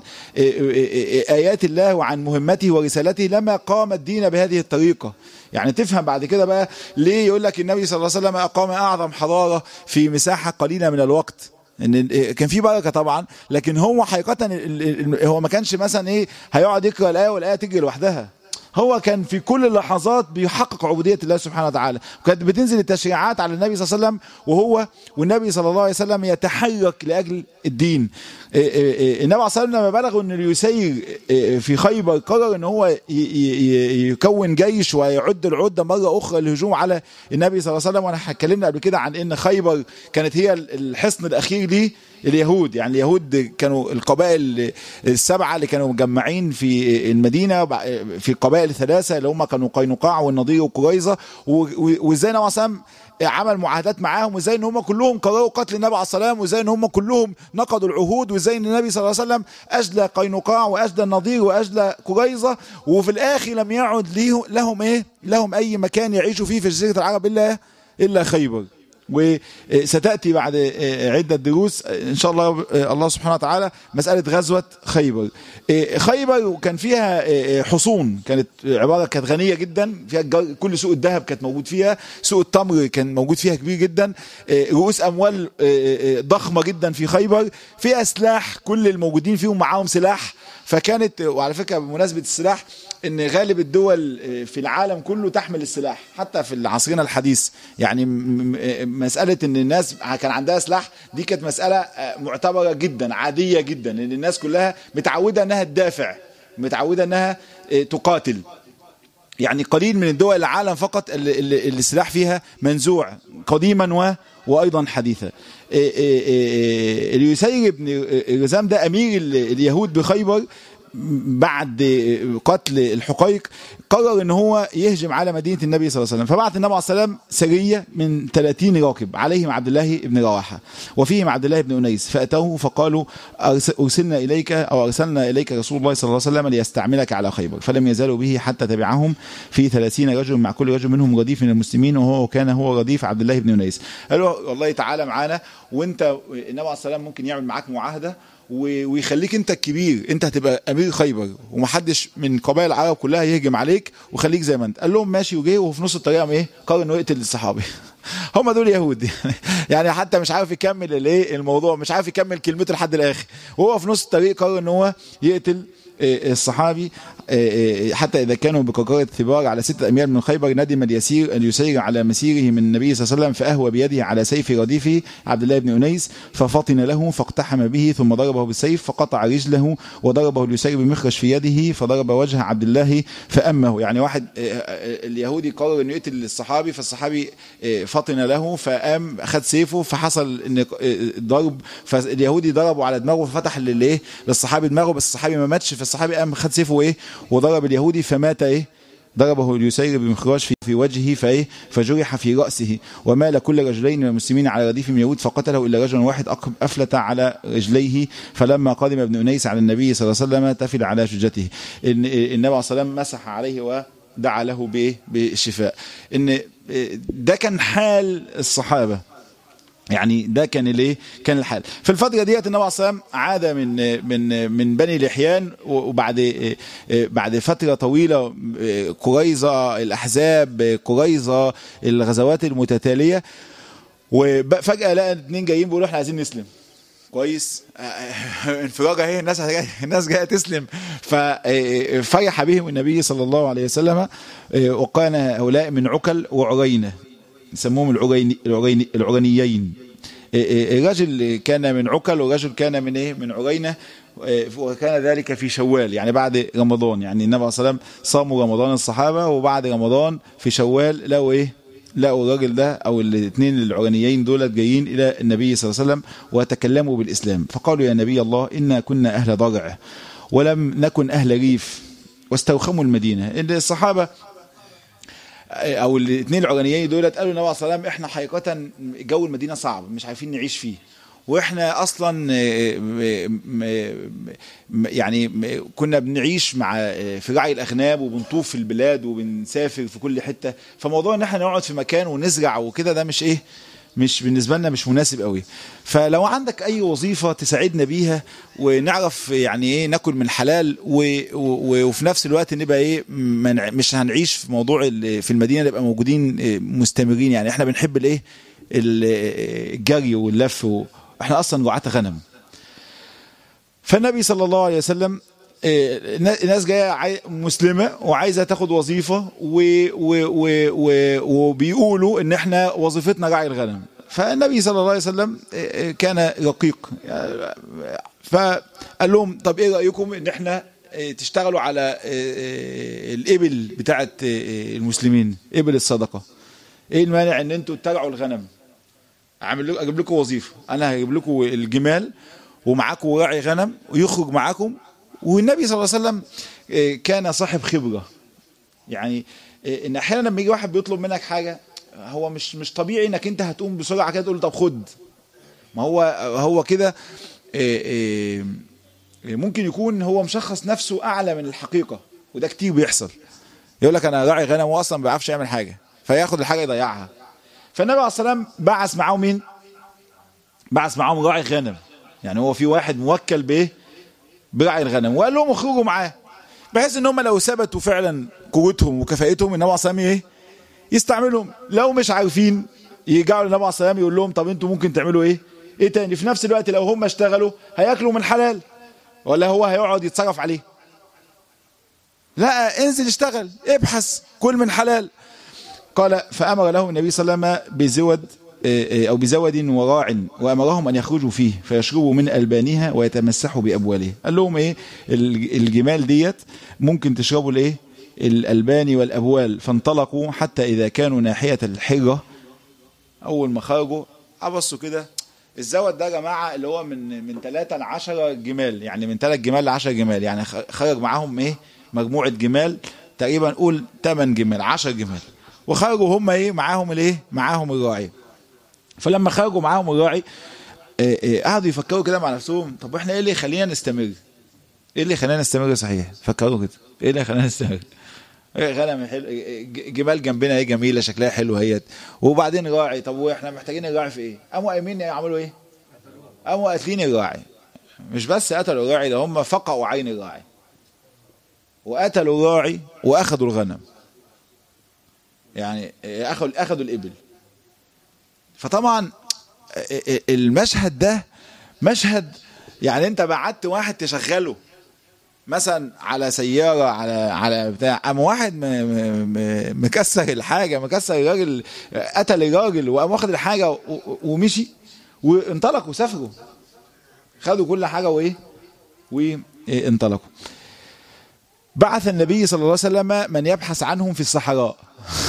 Speaker 1: ايات الله وعن مهمته ورسالته لما قام الدين بهذه الطريقه يعني تفهم بعد كده بقى ليه يقول لك النبي صلى الله عليه وسلم اقام اعظم حضاره في مساحه قليله من الوقت ان كان في بركه طبعا لكن هو حقيقه هو ما كانش مثلا ايه هيقعد يقرا الايه والايه تيجي لوحدها هو كان في كل اللحظات بيحقق عبودية الله سبحانه وتعالى وكانت بتنزل التشريعات على النبي صلى الله عليه وسلم وهو والنبي صلى الله عليه وسلم يتحرك لأجل الدين النبي صلى الله عليه وسلم لما بلغوا ان اليسير في خيبر قرر ان هو يكون جيش ويعد العده مره اخرى للهجوم على النبي صلى الله عليه وسلم وانا اتكلمنا قبل كده عن ان خيبر كانت هي الحصن الاخير ليه اليهود يعني اليهود كانوا القبائل السبعه اللي كانوا مجمعين في المدينه في القبائل الثلاثه اللي هم كانوا قينقاع والنضير وقريظه وازاي النبي صلى الله عمل معاهدات معاهم وازاي ان هم كلهم قرروا قتل النبي عليه السلام وازاي ان هم كلهم نقضوا العهود وازاي ان النبي صلى الله عليه وسلم اجلى قينقاع واجلى النضير واجلى قريظه وفي الاخر لم يعد لهم ايه لهم اي مكان يعيشوا فيه في جزيره العرب الا الا خيبر وستاتي بعد عده دروس ان شاء الله الله سبحانه وتعالى مساله غزوه خيبر خيبر كان فيها حصون كانت عباره كانت غنيه جدا فيها كل سوق الذهب كانت موجود فيها سوق التمر كان موجود فيها كبير جدا رؤوس اموال ضخمه جدا في خيبر فيها سلاح كل الموجودين فيهم معاهم سلاح فكانت وعلى فكره بمناسبه السلاح ان غالب الدول في العالم كله تحمل السلاح حتى في عصرنا الحديث يعني مساله ان الناس كان عندها سلاح دي كانت مساله معتبره جدا عاديه جدا ان الناس كلها متعوده انها تدافع متعوده انها تقاتل يعني قليل من الدول العالم فقط اللي السلاح فيها منزوع قديما و وايضا حديثا اليسير بن غزام ده امير اليهود بخيبر بعد قتل الحقيق قرر ان هو يهجم على مدينه النبي صلى الله عليه وسلم فبعت النبي عليه السلام سريه من 30 راكب عليهم عبد الله بن رواحه وفيهم عبد الله بن انيس فاتوه فقالوا ارسلنا اليك او ارسلنا اليك رسول الله صلى الله عليه وسلم ليستعملك على خيبر فلم يزالوا به حتى تبعهم في 30 رجل مع كل رجل منهم رديف من المسلمين وهو كان هو رديف عبد الله بن انيس قالوا والله تعالى معانا وانت النبي عليه السلام ممكن يعمل معاك معاهده ويخليك انت الكبير انت هتبقى امير خيبر ومحدش من قبائل العرب كلها يهجم عليك وخليك زي ما انت قال لهم ماشي وجه وفي نص الطريق قام ايه قرر انه يقتل الصحابي هم دول يهود يعني حتى مش عارف يكمل الايه الموضوع مش عارف يكمل كلمته لحد الاخر وهو في نص الطريق قرر ان هو يقتل الصحابي حتى إذا كانوا بقرقرة ثبار على ستة أميال من خيبر ندم اليسير أن يسير على مسيره من النبي صلى الله عليه وسلم فأهوى بيده على سيف رديفه عبد الله بن أنيس ففطن له فاقتحم به ثم ضربه بالسيف فقطع رجله وضربه اليسير بمخرج في يده فضرب وجه عبد الله فأمه يعني واحد اليهودي قرر أنه يقتل الصحابي فالصحابي فطن له فقام أخذ سيفه فحصل ان ضرب فاليهودي ضربه على دماغه ففتح للايه للصحابي دماغه بس الصحابي ما ماتش فالصحابي قام خد سيفه ايه وضرب اليهودي فمات ايه ضربه اليسير بمخراج في, في وجهه فايه فجرح في راسه ومال كل رجلين من المسلمين على رديف من يهود فقتله الا رجل واحد افلت على رجليه فلما قدم ابن انيس على النبي صلى الله عليه وسلم تفل على شجته النبي عليه الصلاه والسلام مسح عليه ودعا له بايه بالشفاء ان ده كان حال الصحابه يعني ده كان الايه كان الحال في الفتره ديت النبي عليه الصلاه عاد من من من بني لحيان وبعد بعد فتره طويله قريظه الاحزاب قريظه الغزوات المتتاليه وفجاه لقى اثنين جايين بيقولوا احنا عايزين نسلم كويس انفراجه اهي الناس الناس جايه تسلم ففرح بهم النبي صلى الله عليه وسلم وكان هؤلاء من عكل وعرينه يسموهم العريني العريني العرينيين الرجل كان من عكل والرجل كان من ايه من عرينه وكان ذلك في شوال يعني بعد رمضان يعني النبي صلى الله عليه وسلم صاموا رمضان الصحابه وبعد رمضان في شوال لقوا ايه لقوا الراجل ده او الاثنين العرانيين دولت جايين الى النبي صلى الله عليه وسلم وتكلموا بالاسلام فقالوا يا نبي الله انا كنا اهل ضرع ولم نكن اهل ريف واستوخموا المدينه الصحابه او الاثنين العرانيين دولت قالوا النبي صلى الله عليه وسلم احنا حقيقه جو المدينه صعب مش عارفين نعيش فيه واحنا اصلا يعني كنا بنعيش مع في رعي الاغنام وبنطوف في البلاد وبنسافر في كل حته فموضوع ان احنا نقعد في مكان ونزرع وكده ده مش ايه مش بالنسبة لنا مش مناسب قوي فلو عندك اي وظيفة تساعدنا بيها ونعرف يعني ايه ناكل من حلال و و وفي نفس الوقت نبقى ايه مش هنعيش في موضوع في المدينة نبقى موجودين مستمرين يعني احنا بنحب الايه الجري واللف احنا اصلا رعاة غنم فالنبي صلى الله عليه وسلم ناس جايه مسلمه وعايزه تاخد وظيفه و و و و وبيقولوا ان احنا وظيفتنا رعي الغنم فالنبي صلى الله عليه وسلم كان رقيق فقال لهم طب ايه رايكم ان احنا تشتغلوا على الابل بتاعه المسلمين ابل الصدقه ايه المانع ان انتوا ترعوا الغنم اعمل لكم اجيب لكم وظيفه انا هجيب لكم الجمال ومعاكم راعي غنم ويخرج معاكم والنبي صلى الله عليه وسلم كان صاحب خبرة يعني ان احيانا لما يجي واحد بيطلب منك حاجة هو مش مش طبيعي انك انت هتقوم بسرعة كده تقول له طب خد ما هو هو كده ممكن يكون هو مشخص نفسه اعلى من الحقيقة وده كتير بيحصل يقول لك انا راعي غنم واصلا ما بيعرفش يعمل حاجة فياخد الحاجة يضيعها فالنبي عليه الصلاة والسلام بعث معاهم مين؟ بعث معاهم راعي غنم يعني هو في واحد موكل بايه؟ برعي الغنم وقال لهم اخرجوا معاه بحيث ان هم لو ثبتوا فعلا قوتهم وكفاءتهم النبي عليه الصلاه ايه يستعملهم لو مش عارفين يرجعوا للنبي عليه الصلاه يقول لهم طب انتوا ممكن تعملوا ايه ايه تاني في نفس الوقت لو هم اشتغلوا هياكلوا من حلال ولا هو هيقعد يتصرف عليه لا انزل اشتغل ابحث كل من حلال قال فامر له النبي صلى الله عليه وسلم بزود أو بزود وراع وأمرهم أن يخرجوا فيه فيشربوا من ألبانها ويتمسحوا بأبوالها قال لهم إيه الجمال ديت ممكن تشربوا الإيه الألبان والأبوال فانطلقوا حتى إذا كانوا ناحية الحرة أول ما خرجوا أبصوا كده الزود ده يا جماعة اللي هو من من 3 ل 10 جمال يعني من 3 جمال ل 10 جمال يعني خرج معاهم إيه مجموعة جمال تقريبا قول 8 جمال 10 جمال وخرجوا هم إيه معاهم الإيه معاهم الراعي فلما خرجوا معاهم الراعي قعدوا يفكروا كده مع نفسهم طب احنا ايه اللي يخلينا نستمر ايه اللي يخلينا نستمر صحيح فكروا كده ايه اللي يخلينا نستمر غنم حلو جمال جنبنا ايه جميله شكلها حلو اهيت وبعدين راعي طب واحنا محتاجين الراعي في ايه قاموا قايمين يعملوا ايه قاموا قاتلين الراعي مش بس قتلوا الراعي ده هم فقعوا عين الراعي وقتلوا الراعي واخذوا الغنم يعني اخذوا اخذوا الابل فطبعا المشهد ده مشهد يعني انت بعت واحد تشغله مثلا على سيارة على على بتاع قام واحد م- م- م- مكسر الحاجة مكسر الراجل قتل الراجل وقام واخد الحاجة و- و- ومشي وانطلقوا سافروا خدوا كل حاجة وايه وانطلقوا بعث النبي صلى الله عليه وسلم من يبحث عنهم في الصحراء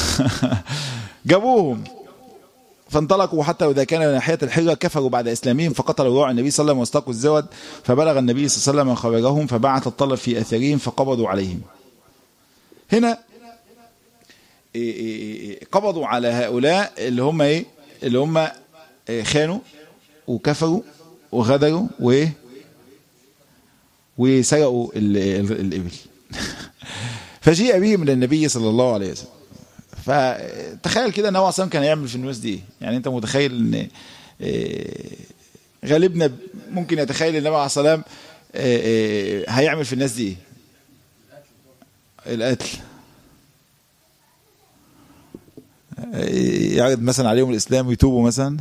Speaker 1: جابوهم فانطلقوا حتى إذا كان ناحية الحرة كفروا بعد إسلامهم فقتلوا راعي النبي صلى الله عليه وسلم واستقوا الزود فبلغ النبي صلى الله عليه وسلم خبرهم فبعث الطلب في أثرهم فقبضوا عليهم هنا إيه إيه إيه قبضوا على هؤلاء اللي هم ايه اللي هم إيه خانوا وكفروا وغدروا وايه وسرقوا ال- ال- الإبل فجيء به من النبي صلى الله عليه وسلم فتخيل كده ان هو اصلا كان هيعمل في الناس دي يعني انت متخيل ان إيه، غالبنا ممكن يتخيل النبي عليه الصلاه والسلام إيه، إيه، هيعمل في الناس دي إيه؟ القتل إيه، يعرض مثلا عليهم الاسلام ويتوبوا مثلا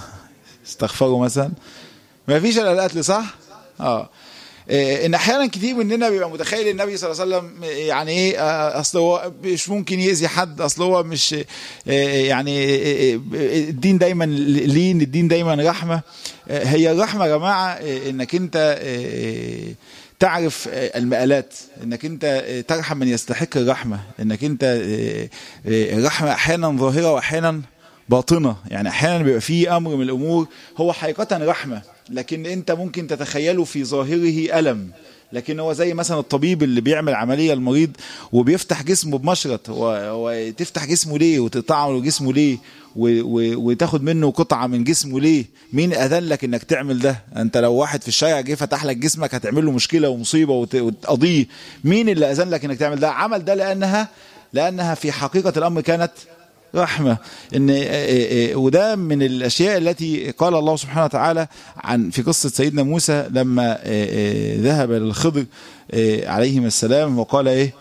Speaker 1: يستغفروا مثلا ما فيش الا القتل صح اه إيه، ان احيانا كتير مننا بيبقى متخيل النبي صلى الله عليه وسلم يعني ايه آه، اصل هو مش ممكن يأذي حد اصل هو مش إيه، يعني إيه، إيه، الدين دايما لين الدين دايما رحمه إيه، هي الرحمه يا جماعه إيه، انك انت إيه، تعرف آه، المآلات انك انت آه، ترحم من يستحق الرحمه انك انت آه، آه، الرحمه احيانا ظاهره واحيانا باطنه يعني احيانا بيبقى فيه امر من الامور هو حقيقه رحمه لكن انت ممكن تتخيله في ظاهره الم لكن هو زي مثلا الطبيب اللي بيعمل عمليه المريض وبيفتح جسمه بمشرط و- وتفتح جسمه ليه وتقطع له جسمه ليه و- و- وتاخد منه قطعه من جسمه ليه مين اذن لك انك تعمل ده انت لو واحد في الشارع جه فتح لك جسمك هتعمل له مشكله ومصيبه وت- وتقضيه مين اللي اذن لك انك تعمل ده عمل ده لانها لانها في حقيقه الامر كانت رحمة إن آه، آه، آه، وده من الأشياء التي قال الله سبحانه وتعالى عن في قصة سيدنا موسى لما آه، آه، ذهب للخضر آه، عليهما السلام وقال إيه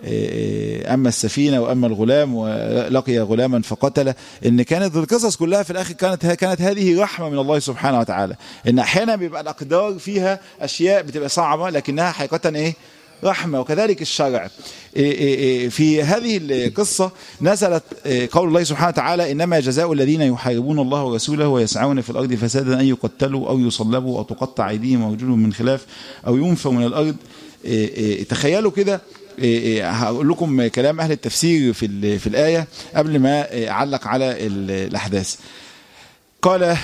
Speaker 1: آه، أما السفينة وأما الغلام ولقي غلاما فقتله إن كانت القصص كلها في الآخر كانت كانت هذه رحمة من الله سبحانه وتعالى إن أحيانا بيبقى الأقدار فيها أشياء بتبقى صعبة لكنها حقيقة إيه رحمة وكذلك الشرع إيه إيه إيه في هذه القصة نزلت إيه قول الله سبحانه وتعالى إنما جزاء الذين يحاربون الله ورسوله ويسعون في الأرض فسادا أن يقتلوا أو يصلبوا أو تقطع أيديهم وأرجلهم من خلاف أو ينفوا من الأرض إيه إيه تخيلوا كده إيه إيه هقول لكم كلام أهل التفسير في ال- في الآية قبل ما إيه أعلق على ال- الأحداث قال إيه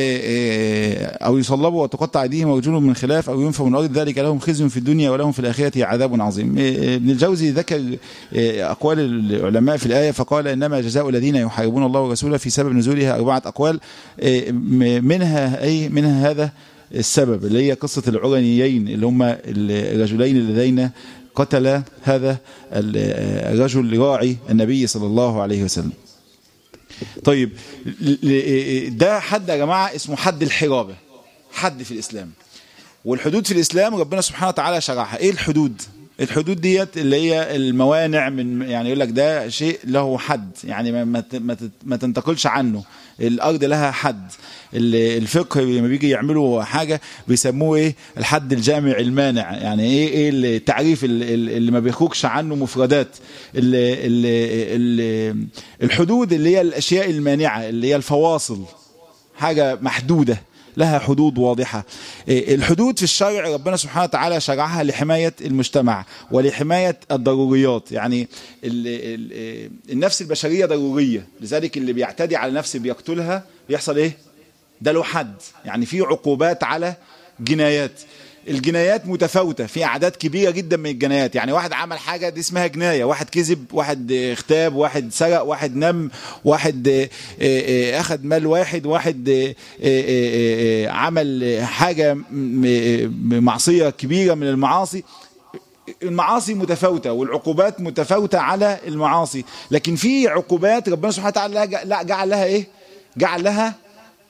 Speaker 1: إيه أو يصلبوا وتقطع أيديهم وأرجلهم من خلاف أو ينفوا من الأرض ذلك لهم خزي في الدنيا ولهم في الآخرة عذاب عظيم إيه ابن الجوزي ذكر إيه أقوال العلماء في الآية فقال إنما جزاء الذين يحاربون الله ورسوله في سبب نزولها أربعة أقوال إيه م- منها أي منها هذا السبب اللي هي قصة العرنيين اللي هم الرجلين اللذين قتل هذا الرجل راعي النبي صلى الله عليه وسلم طيب ل- ل- ده حد يا جماعة اسمه حد الحرابة حد في الإسلام والحدود في الإسلام ربنا سبحانه وتعالى شرعها إيه الحدود الحدود ديت اللي هي الموانع من يعني يقول لك ده شيء له حد يعني ما ما ت- ما ت- ما تنتقلش عنه الارض لها حد ال- الفقه لما بيجي يعملوا حاجه بيسموه ايه الحد الجامع المانع يعني ايه ايه التعريف ال- ال- اللي ما بيخرجش عنه مفردات ال ال ال الحدود اللي هي الاشياء المانعه اللي هي الفواصل حاجه محدوده لها حدود واضحة إيه، الحدود في الشرع ربنا سبحانه وتعالى شرعها لحماية المجتمع ولحماية الضروريات يعني ال ال إيه، النفس البشرية ضرورية لذلك اللي بيعتدي على نفس بيقتلها بيحصل ايه ده له حد يعني في عقوبات على جنايات الجنايات متفاوتة في أعداد كبيرة جدا من الجنايات يعني واحد عمل حاجة دي اسمها جناية واحد كذب واحد اغتاب واحد سرق واحد نم واحد آه، آه، أخذ مال واحد واحد آه، آه، آه، عمل حاجة م- م- معصية كبيرة من المعاصي المعاصي متفاوتة والعقوبات متفاوتة على المعاصي لكن في عقوبات ربنا سبحانه وتعالى لا جعل لها ايه جعل لها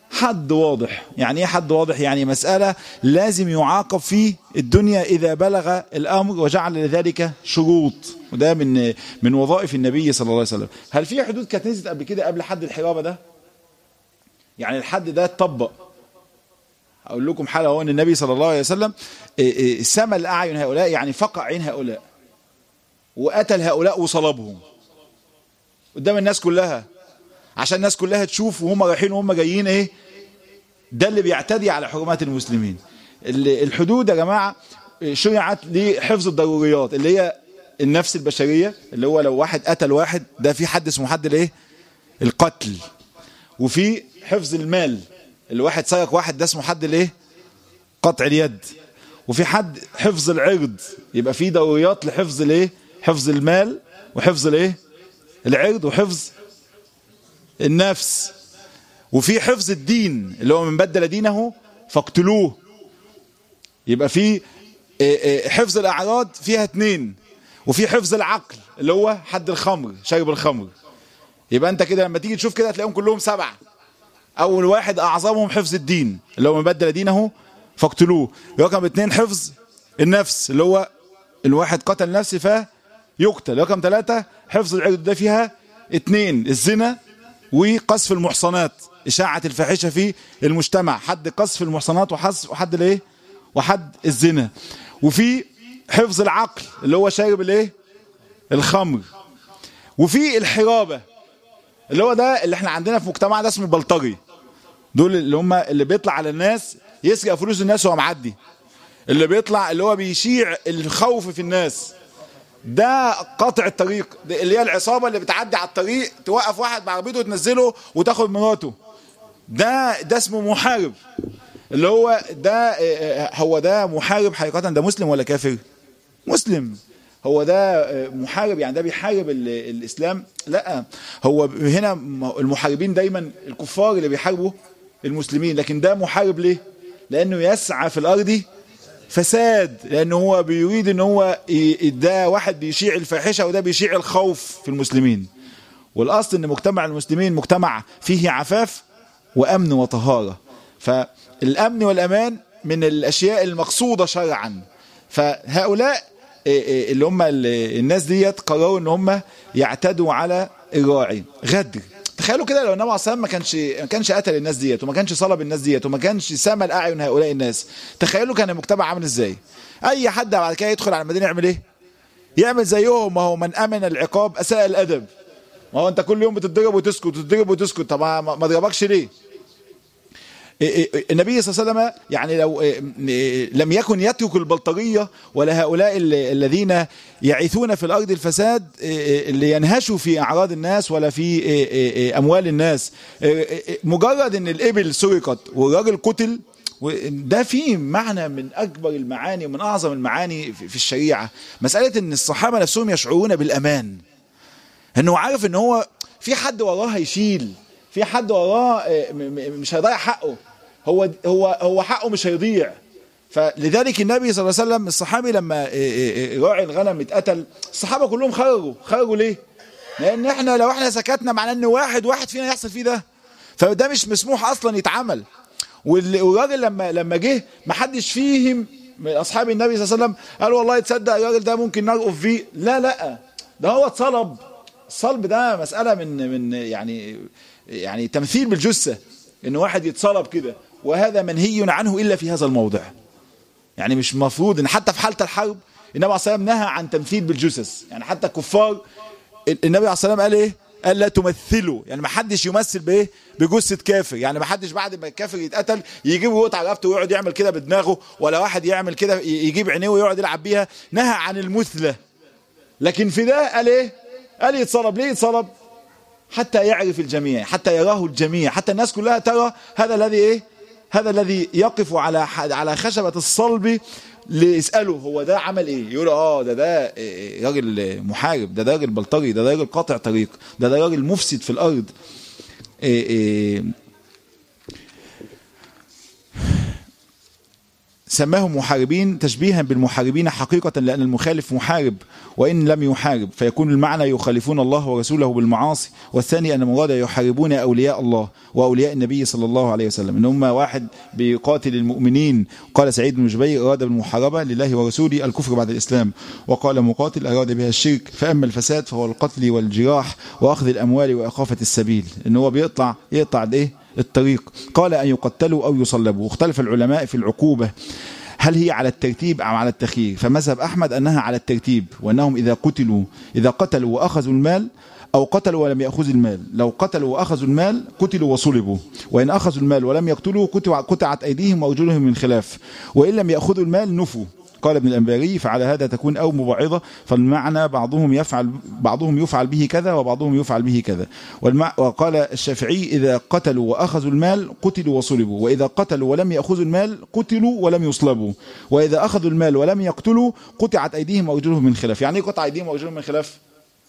Speaker 1: حد واضح يعني ايه حد واضح يعني مسألة لازم يعاقب فيه الدنيا إذا بلغ الأمر وجعل لذلك شروط وده من من وظائف النبي صلى الله عليه وسلم هل في حدود كانت نزلت قبل كده قبل حد الحرابة ده يعني الحد ده اتطبق أقول لكم حالة هو أن النبي صلى الله عليه وسلم سمى الأعين هؤلاء يعني فقع عين هؤلاء وقتل هؤلاء وصلبهم قدام الناس كلها عشان الناس كلها تشوف وهم رايحين وهم جايين ايه ده اللي بيعتدي على حرمات المسلمين الحدود يا جماعة شرعت لحفظ الضروريات اللي هي النفس البشرية اللي هو لو واحد قتل واحد ده في حد اسمه حد الايه القتل وفي حفظ المال اللي واحد سرق واحد ده اسمه حد الايه قطع اليد وفي حد حفظ العرض يبقى في ضروريات لحفظ الايه حفظ المال وحفظ الايه العرض وحفظ النفس وفي حفظ الدين اللي هو من بدل دينه فاقتلوه يبقى في حفظ الاعراض فيها اتنين وفي حفظ العقل اللي هو حد الخمر شرب الخمر يبقى انت كده لما تيجي تشوف كده تلاقيهم كلهم سبعه اول واحد اعظمهم حفظ الدين اللي هو من بدل دينه فاقتلوه رقم اتنين حفظ النفس اللي هو الواحد قتل نفسه فيقتل رقم ثلاثة حفظ العرض ده فيها اتنين الزنا وقذف المحصنات إشاعة الفاحشة في المجتمع حد قذف المحصنات وحذف وحد الايه وحد الزنا وفي حفظ العقل اللي هو شارب الايه الخمر وفي الحرابة اللي هو ده اللي احنا عندنا في مجتمع ده اسمه البلطجي دول اللي هم اللي بيطلع على الناس يسرق فلوس الناس وهو معدي اللي بيطلع اللي هو بيشيع الخوف في الناس ده قطع الطريق اللي هي العصابة اللي بتعدي على الطريق توقف واحد بعربيته وتنزله وتاخد مراته ده ده اسمه محارب اللي هو ده هو ده محارب حقيقة ده مسلم ولا كافر مسلم هو ده محارب يعني ده بيحارب الإسلام لا هو هنا المحاربين دايما الكفار اللي بيحاربوا المسلمين لكن ده محارب ليه لأنه يسعى في الأرض فساد لأنه هو بيريد ان هو ده واحد بيشيع الفاحشة وده بيشيع الخوف في المسلمين والأصل ان مجتمع المسلمين مجتمع فيه عفاف وأمن وطهارة فالأمن والأمان من الأشياء المقصودة شرعا فهؤلاء اللي هم الناس ديت قرروا ان هم يعتدوا على الراعي غدر تخيلوا كده لو النبي عليه الصلاه ما كانش ما كانش قتل الناس ديت وما كانش صلب الناس ديت وما كانش سمى الاعين هؤلاء الناس تخيلوا كان المجتمع عامل ازاي اي حد بعد كده يدخل على المدينه يعمل ايه يعمل زيهم ما هو من امن العقاب اساء الادب ما هو انت كل يوم بتتضرب وتسكت وتتضرب وتسكت طب ما اضربكش ليه النبي صلى الله عليه وسلم يعني لو لم يكن يترك البلطجية ولا هؤلاء الذين يعيثون في الأرض الفساد اللي ينهشوا في أعراض الناس ولا في أموال الناس مجرد أن الإبل سرقت والراجل قتل ده فيه معنى من أكبر المعاني ومن أعظم المعاني في الشريعة مسألة أن الصحابة نفسهم يشعرون بالأمان أنه عارف أنه هو في حد وراه هيشيل في حد وراه مش هيضيع حقه هو هو هو حقه مش هيضيع فلذلك النبي صلى الله عليه وسلم الصحابي لما راعي الغنم اتقتل الصحابه كلهم خرجوا خرجوا ليه لان احنا لو احنا سكتنا معناه ان واحد واحد فينا يحصل فيه ده فده مش مسموح اصلا يتعمل والراجل لما لما جه ما حدش فيهم من اصحاب النبي صلى الله عليه وسلم قال والله تصدق الراجل ده ممكن نرقف فيه لا لا ده هو اتصلب الصلب ده مساله من من يعني يعني تمثيل بالجثة ان واحد يتصلب كده وهذا منهي عنه الا في هذا الموضع يعني مش مفروض ان حتى في حالة الحرب النبي عليه الصلاة والسلام نهى عن تمثيل بالجثث يعني حتى الكفار النبي عليه الصلاة والسلام قال ايه قال لا تمثلوا يعني ما حدش يمثل بايه بجثة كافر يعني ما حدش بعد ما الكافر يتقتل يجيب يقطع رقبته ويقعد يعمل كده بدماغه ولا واحد يعمل كده يجيب عينيه ويقعد يلعب بيها نهى عن المثلة لكن في ده قال ايه قال يتصلب ليه يتصلب حتى يعرف الجميع حتى يراه الجميع حتى الناس كلها ترى هذا الذي ايه هذا الذي يقف على على خشبة الصلب ليسأله هو ده عمل ايه يقول اه ده ده راجل محارب ده ده راجل بلطجي ده ده راجل قاطع طريق ده ده راجل مفسد في الارض إيه إيه سماهم محاربين تشبيها بالمحاربين حقيقة لأن المخالف محارب وإن لم يحارب فيكون المعنى يخالفون الله ورسوله بالمعاصي والثاني أن مراد يحاربون أولياء الله وأولياء النبي صلى الله عليه وسلم إن هم واحد بيقاتل المؤمنين قال سعيد بن جبير أراد بالمحاربة لله ورسوله الكفر بعد الإسلام وقال مقاتل أراد بها الشرك فأما الفساد فهو القتل والجراح وأخذ الأموال وإخافة السبيل إن هو بيقطع يقطع الإيه الطريق قال أن يقتلوا أو يصلبوا واختلف العلماء في العقوبة هل هي على الترتيب أو على التخيير فمذهب أحمد أنها على الترتيب وأنهم إذا قتلوا إذا قتلوا وأخذوا المال أو قتلوا ولم يأخذوا المال لو قتلوا وأخذوا المال قتلوا وصلبوا وإن أخذوا المال ولم يقتلوا قطعت أيديهم وأرجلهم من خلاف وإن لم يأخذوا المال نفوا قال ابن الأنباري فعلى هذا تكون أو مبعضة فالمعنى بعضهم يفعل بعضهم يفعل به كذا وبعضهم يفعل به كذا والمع وقال الشافعي إذا قتلوا وأخذوا المال قتلوا وصلبوا وإذا قتلوا ولم يأخذوا المال قتلوا ولم يصلبوا وإذا أخذوا المال ولم يقتلوا قطعت أيديهم وأرجلهم من خلاف يعني قطع أيديهم وأرجلهم من خلاف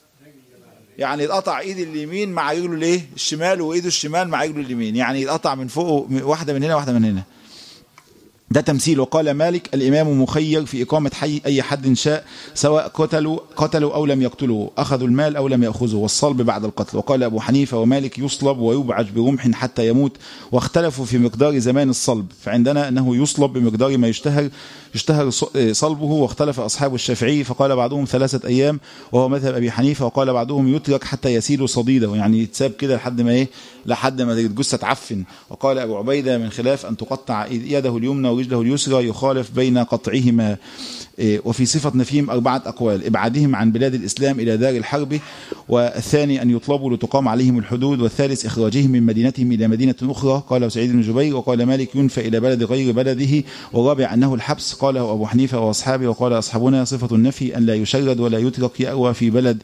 Speaker 1: يعني يتقطع ايد اليمين مع رجله الايه الشمال وايده الشمال مع رجله اليمين يعني يتقطع من فوق واحده من هنا واحده من هنا ده تمثيل وقال مالك الإمام مخير في إقامة حي أي حد شاء سواء قتلوا قتلوا أو لم يقتلوا أخذوا المال أو لم يأخذوا والصلب بعد القتل وقال أبو حنيفة ومالك يصلب ويبعج برمح حتى يموت واختلفوا في مقدار زمان الصلب فعندنا أنه يصلب بمقدار ما يشتهر يشتهر صلبه واختلف أصحاب الشافعي فقال بعضهم ثلاثة أيام وهو مذهب أبي حنيفة وقال بعضهم يترك حتى يسيل صديده يعني يتساب كده لحد ما إيه لحد ما الجثة تعفن وقال أبو عبيدة من خلاف أن تقطع يده اليمنى ورجله اليسرى يخالف بين قطعهما وفي صفة نفيهم أربعة أقوال إبعادهم عن بلاد الإسلام إلى دار الحرب والثاني أن يطلبوا لتقام عليهم الحدود والثالث إخراجهم من مدينتهم إلى مدينة أخرى قال سعيد بن جبير وقال مالك ينفى إلى بلد غير بلده والرابع أنه الحبس قاله أبو حنيفة وأصحابه وقال أصحابنا صفة النفي أن لا يشرد ولا يترك يأوى في بلد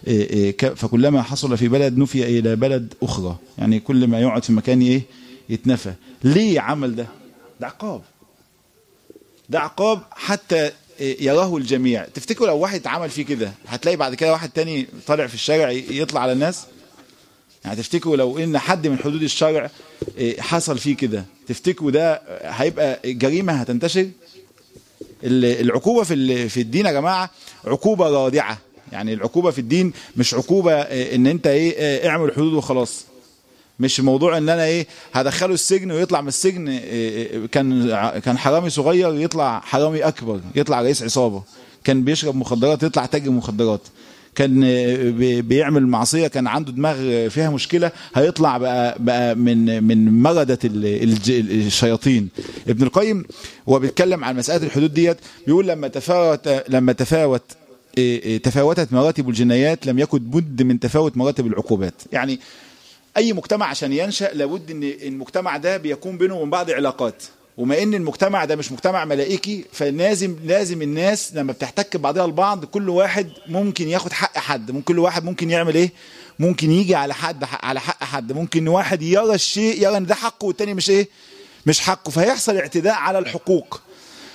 Speaker 1: فكلما حصل في بلد نفي إلى بلد أخرى يعني كل ما يقعد في مكان إيه يتنفى ليه عمل ده ده عقاب ده عقاب حتى يراه الجميع تفتكروا لو واحد عمل فيه كده هتلاقي بعد كده واحد تاني طالع في الشارع يطلع على الناس يعني تفتكروا لو ان حد من حدود الشرع حصل فيه كده تفتكروا ده هيبقى جريمة هتنتشر العقوبة في في الدين يا جماعة عقوبة رادعة يعني العقوبة في الدين مش عقوبة ان انت ايه اعمل حدود وخلاص مش موضوع ان انا ايه هدخله السجن ويطلع من السجن إيه كان كان حرامي صغير يطلع حرامي اكبر يطلع رئيس عصابه كان بيشرب مخدرات يطلع تاجر مخدرات كان بيعمل معصيه كان عنده دماغ فيها مشكله هيطلع بقى بقى من من مردة الشياطين ابن القيم وهو بيتكلم عن مساله الحدود ديت بيقول لما تفاوت لما تفاوت تفاوتت مراتب الجنايات لم يكن بد من تفاوت مراتب العقوبات يعني اي مجتمع عشان ينشا لابد ان المجتمع ده بيكون بينه وبين بعض علاقات وما ان المجتمع ده مش مجتمع ملائكي فلازم لازم الناس لما بتحتك بعضها البعض كل واحد ممكن ياخد حق حد ممكن كل واحد ممكن يعمل ايه ممكن يجي على حد على حق حد ممكن واحد يرى الشيء يرى ان ده حقه والتاني مش ايه مش حقه فيحصل اعتداء على الحقوق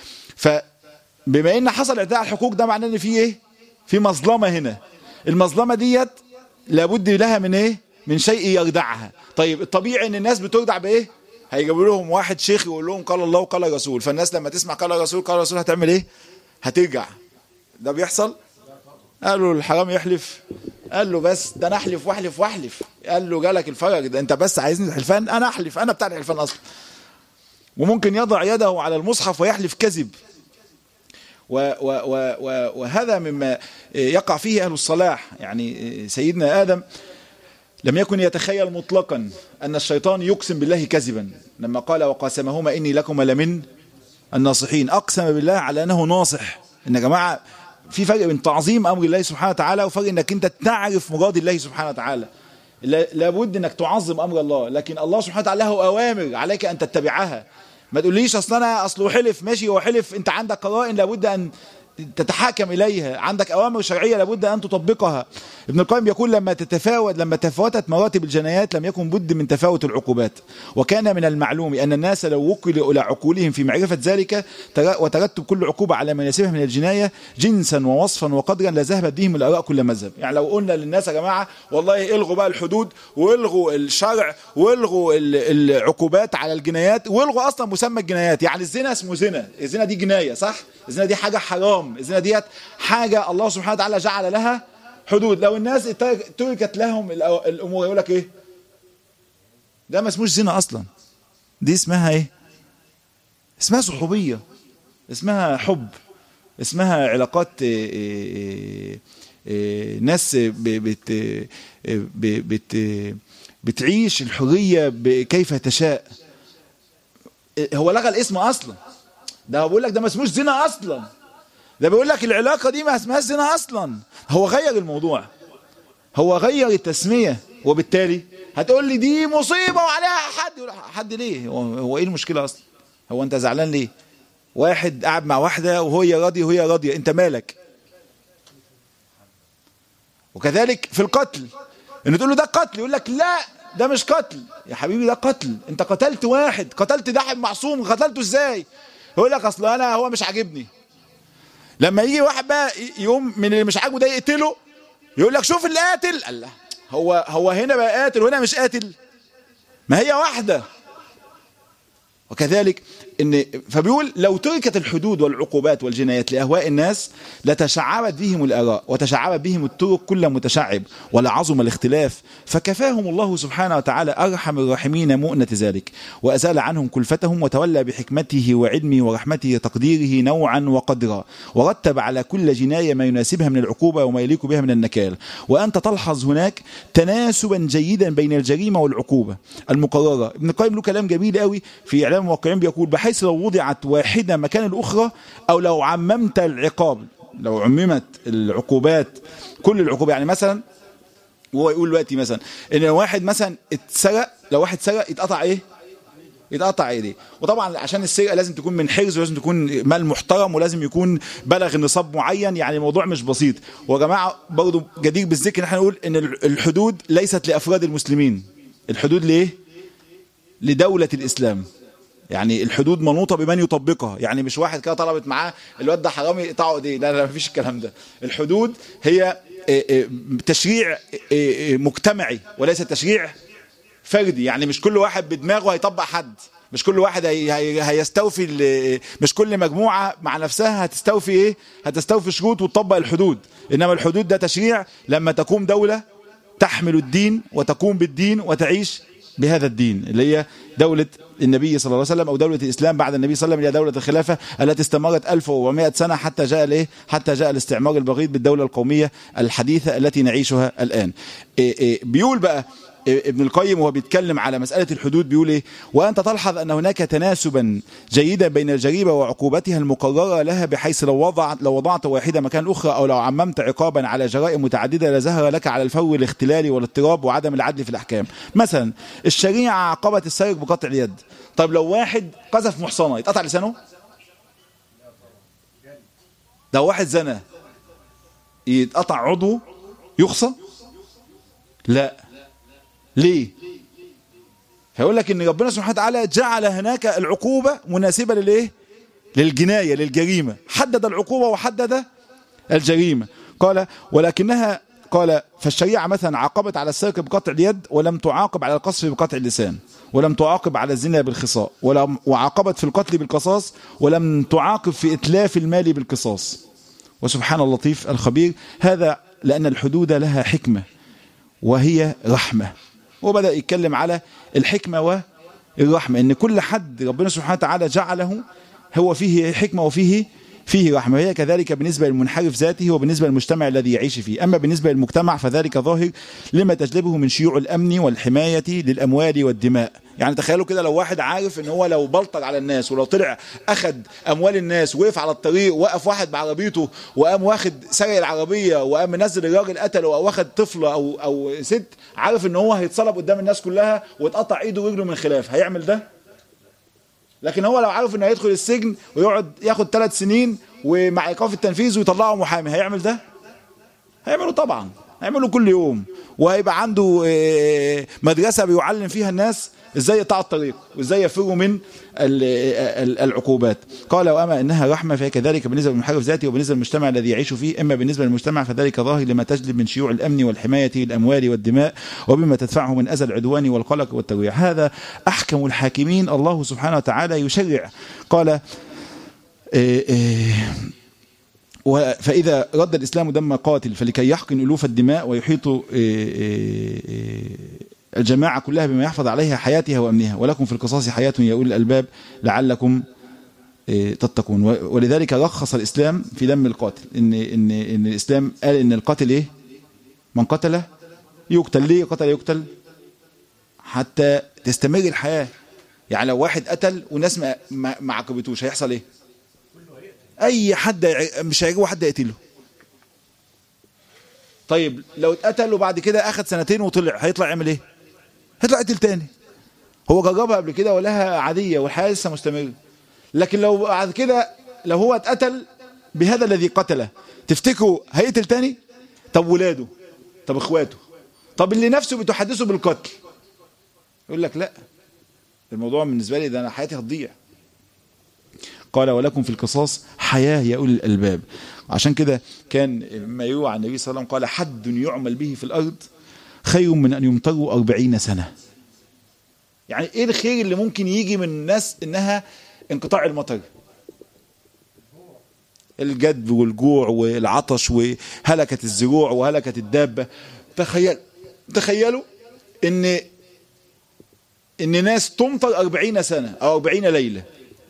Speaker 1: فبما ان حصل اعتداء على الحقوق ده معناه ان في ايه في مظلمه هنا المظلمه ديت لابد لها من ايه من شيء يردعها طيب الطبيعي ان الناس بتردع بايه هيجيبوا لهم واحد شيخ يقول لهم قال الله وقال الرسول فالناس لما تسمع قال الرسول قال الرسول هتعمل ايه هترجع ده بيحصل قالوا الحرام يحلف قال له بس ده انا احلف واحلف واحلف قال له جالك الفرج ده انت بس عايزني الحلفان انا احلف انا بتاع الحلفان اصلا وممكن يضع يده على المصحف ويحلف كذب و و و و وهذا مما يقع فيه اهل الصلاح يعني سيدنا ادم لم يكن يتخيل مطلقا أن الشيطان يقسم بالله كذبا لما قال وقاسمهما إني لكما لمن الناصحين أقسم بالله على أنه ناصح إن يا جماعة في فرق بين تعظيم أمر الله سبحانه وتعالى وفرق إنك أنت تعرف مراد الله سبحانه وتعالى لابد إنك تعظم أمر الله لكن الله سبحانه وتعالى له أوامر عليك أن تتبعها ما تقوليش أصل أنا أصله حلف ماشي هو حلف أنت عندك قرائن لابد أن تتحاكم إليها عندك أوامر شرعية لابد أن تطبقها ابن القيم يقول لما تتفاوت لما تفاوتت مراتب الجنايات لم يكن بد من تفاوت العقوبات وكان من المعلوم أن الناس لو وكلوا إلى عقولهم في معرفة ذلك وترتب كل عقوبة على ما يناسبها من الجناية جنسا ووصفا وقدرا لذهبت بهم الآراء كل مذهب يعني لو قلنا للناس يا جماعة والله الغوا بقى الحدود والغوا الشرع والغوا العقوبات على الجنايات والغوا أصلا مسمى الجنايات يعني الزنا اسمه زنا الزنا دي جناية صح الزنا دي حاجة حرام الزنا ديت حاجة الله سبحانه وتعالى جعل لها حدود لو الناس تركت لهم الامور يقول لك ايه ده ما اسموش زنا اصلا دي اسمها ايه اسمها صحوبيه اسمها حب اسمها علاقات إيه إيه إيه ناس بت بت بتعيش الحريه كيف تشاء هو لغى الاسم اصلا ده بقول لك ده ما اسموش زنا اصلا ده بيقول لك العلاقة دي ما اسمهاش زنا أصلا هو غير الموضوع هو غير التسمية وبالتالي هتقول لي دي مصيبة وعليها حد حد ليه هو ايه المشكلة أصلا هو أنت زعلان ليه واحد قاعد مع واحدة وهي راضية وهي راضية أنت مالك وكذلك في القتل ان تقول له ده قتل يقول لك لا ده مش قتل يا حبيبي ده قتل انت قتلت واحد قتلت ده معصوم قتلته ازاي يقول لك اصل انا هو مش عاجبني لما يجي واحد بقى يوم من اللي مش عاجبه ده يقتله يقول لك شوف اللي قاتل الله هو هو هنا بقى قاتل وهنا مش قاتل ما هي واحده وكذلك ان فبيقول لو تركت الحدود والعقوبات والجنايات لاهواء الناس لتشعبت بهم الاراء وتشعبت بهم الطرق كل متشعب ولعظم الاختلاف فكفاهم الله سبحانه وتعالى ارحم الراحمين مؤنة ذلك وازال عنهم كلفتهم وتولى بحكمته وعلمه ورحمته تقديره نوعا وقدرا ورتب على كل جنايه ما يناسبها من العقوبه وما يليق بها من النكال وانت تلحظ هناك تناسبا جيدا بين الجريمه والعقوبه المقرره ابن القيم له كلام جميل قوي في اعلام الموقعين بيقول بحيث لو وضعت واحدة مكان الأخرى أو لو عممت العقاب لو عممت العقوبات كل العقوبات يعني مثلا وهو يقول دلوقتي مثلا ان واحد مثلا اتسرق لو واحد سرق يتقطع ايه يتقطع ايديه وطبعا عشان السرقه لازم تكون من حرز ولازم تكون مال محترم ولازم يكون بلغ نصاب معين يعني الموضوع مش بسيط ويا جماعه برضه جدير بالذكر ان احنا نقول ان الحدود ليست لافراد المسلمين الحدود ليه لدوله الاسلام يعني الحدود منوطه بمن يطبقها يعني مش واحد كده طلبت معاه الواد ده حرامي يقطعوا ايديه لا لا مفيش الكلام ده الحدود هي تشريع مجتمعي وليس تشريع فردي يعني مش كل واحد بدماغه هيطبق حد مش كل واحد هي هي هيستوفي مش كل مجموعه مع نفسها هتستوفي ايه هتستوفي شروط وتطبق الحدود انما الحدود ده تشريع لما تقوم دوله تحمل الدين وتقوم بالدين وتعيش بهذا الدين اللي هي دولة النبي صلى الله عليه وسلم أو دولة الإسلام بعد النبي صلى الله عليه وسلم هي دولة الخلافة التي استمرت 1400 سنة حتى جاء الايه حتى جاء الاستعمار البغيض بالدولة القومية الحديثة التي نعيشها الآن إيه إيه بيقول بقى ابن القيم وهو بيتكلم على مسألة الحدود بيقول ايه وأنت تلحظ أن هناك تناسبا جيدا بين الجريمة وعقوبتها المقررة لها بحيث لو وضعت لو وضعت واحدة مكان أخرى أو لو عممت عقابا على جرائم متعددة لظهر لك على الفور الاختلال والاضطراب وعدم العدل في الأحكام مثلا الشريعة عاقبت السارق بقطع اليد طب لو واحد قذف محصنة يتقطع لسانه لو واحد زنى يتقطع عضو يخصى لا ليه هيقول لك ان ربنا سبحانه وتعالى جعل هناك العقوبة مناسبة للايه للجناية للجريمة حدد العقوبة وحدد الجريمة قال ولكنها قال فالشريعة مثلا عاقبت على السرقة بقطع اليد ولم تعاقب على القصف بقطع اللسان ولم تعاقب على الزنا بالخصاء ولم وعاقبت في القتل بالقصاص ولم تعاقب في إتلاف المال بالقصاص وسبحان اللطيف الخبير هذا لأن الحدود لها حكمة وهي رحمة وبدأ يتكلم على الحكمة والرحمة ان كل حد ربنا سبحانه وتعالى جعله هو فيه حكمة وفيه فيه رحمة هي كذلك بالنسبة للمنحرف ذاته وبالنسبة للمجتمع الذي يعيش فيه أما بالنسبة للمجتمع فذلك ظاهر لما تجلبه من شيوع الأمن والحماية للأموال والدماء يعني تخيلوا كده لو واحد عارف ان هو لو بلطج على الناس ولو طلع اخد اموال الناس وقف على الطريق وقف واحد بعربيته وقام واخد سرق العربيه وقام منزل الراجل قتله او واخد طفله او او ست عارف ان هو هيتصلب قدام الناس كلها ويتقطع ايده ورجله من خلاف هيعمل ده لكن هو لو عارف انه هيدخل السجن ويقعد ياخد ثلاث سنين ومع ايقاف التنفيذ ويطلعوا محامي هيعمل ده هيعمله طبعا هيعمله كل يوم وهيبقى عنده آه، مدرسة بيعلم فيها الناس ازاي يقطعوا الطريق وازاي يفروا من ال- ال- العقوبات قال واما انها رحمه فهي كذلك بالنسبه للمحارب ذاته وبالنسبه للمجتمع الذي يعيش فيه اما بالنسبه للمجتمع فذلك ظاهر لما تجلب من شيوع الامن والحمايه للاموال والدماء وبما تدفعه من اذى العدوان والقلق والترويع هذا احكم الحاكمين الله سبحانه وتعالى يشرع قال إيه إيه و- فإذا رد الإسلام دم قاتل فلكي يحقن ألوف الدماء ويحيط إيه، إيه، إيه، الجماعة كلها بما يحفظ عليها حياتها وأمنها ولكم في القصاص حياة يا أولي الألباب لعلكم إيه، تتقون و- ولذلك رخص الإسلام في دم القاتل إن, إن, إن الإسلام قال إن القاتل إيه من قتل يقتل ليه قتل يقتل حتى تستمر الحياة يعني لو واحد قتل والناس ما, ما, ما عاقبتوش هيحصل إيه اي حد يع- مش هيجيبوا حد يقتله طيب لو اتقتل وبعد كده اخد سنتين وطلع هيطلع يعمل ايه هيطلع يقتل تاني هو جربها قبل كده ولها عاديه والحياه لسه مستمره لكن لو بعد كده لو هو اتقتل بهذا الذي قتله تفتكروا هيقتل تاني طب ولاده طب اخواته طب اللي نفسه بتحدثه بالقتل يقول لك لا الموضوع بالنسبه لي ده انا حياتي هتضيع قال ولكم في القصاص حياة يا أولي الألباب عشان كده كان ما يروى عن النبي صلى الله عليه وسلم قال حد يعمل به في الأرض خير من أن يمطروا أربعين سنة يعني إيه الخير اللي ممكن يجي من الناس إنها انقطاع المطر الجدب والجوع والعطش وهلكت الزروع وهلكت الدابة تخيل تخيلوا إن إن ناس تمطر أربعين سنة أو أربعين ليلة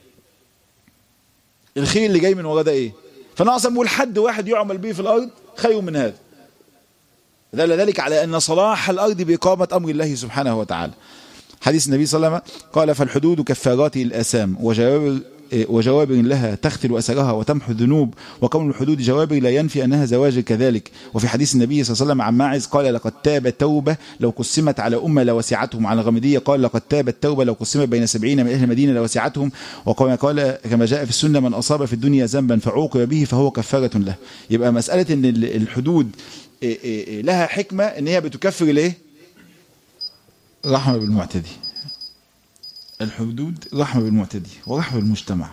Speaker 1: الخير اللي جاي من ورا ده ايه فانا اصلا بقول حد واحد يعمل به في الارض خير من هذا دل ذلك على ان صلاح الارض باقامه امر الله سبحانه وتعالى حديث النبي صلى الله عليه وسلم قال فالحدود كفارات الاثام وجوابر وجوابر لها تختل اثرها وتمحو الذنوب وكون الحدود جوابر لا ينفي انها زواجر كذلك وفي حديث النبي صلى الله عليه وسلم عن ماعز قال لقد تاب توبه لو قسمت على امه لوسعتهم على الغامديه قال لقد تابت توبه لو قسمت بين سبعين من اهل المدينه لوسعتهم وكما قال كما جاء في السنه من اصاب في الدنيا ذنبا فعوقب به فهو كفاره له يبقى مساله ان ال- الحدود إيه إيه إيه لها حكمه ان هي بتكفر الايه رحمه بالمعتدي الحدود رحمة بالمعتدي ورحمة بالمجتمع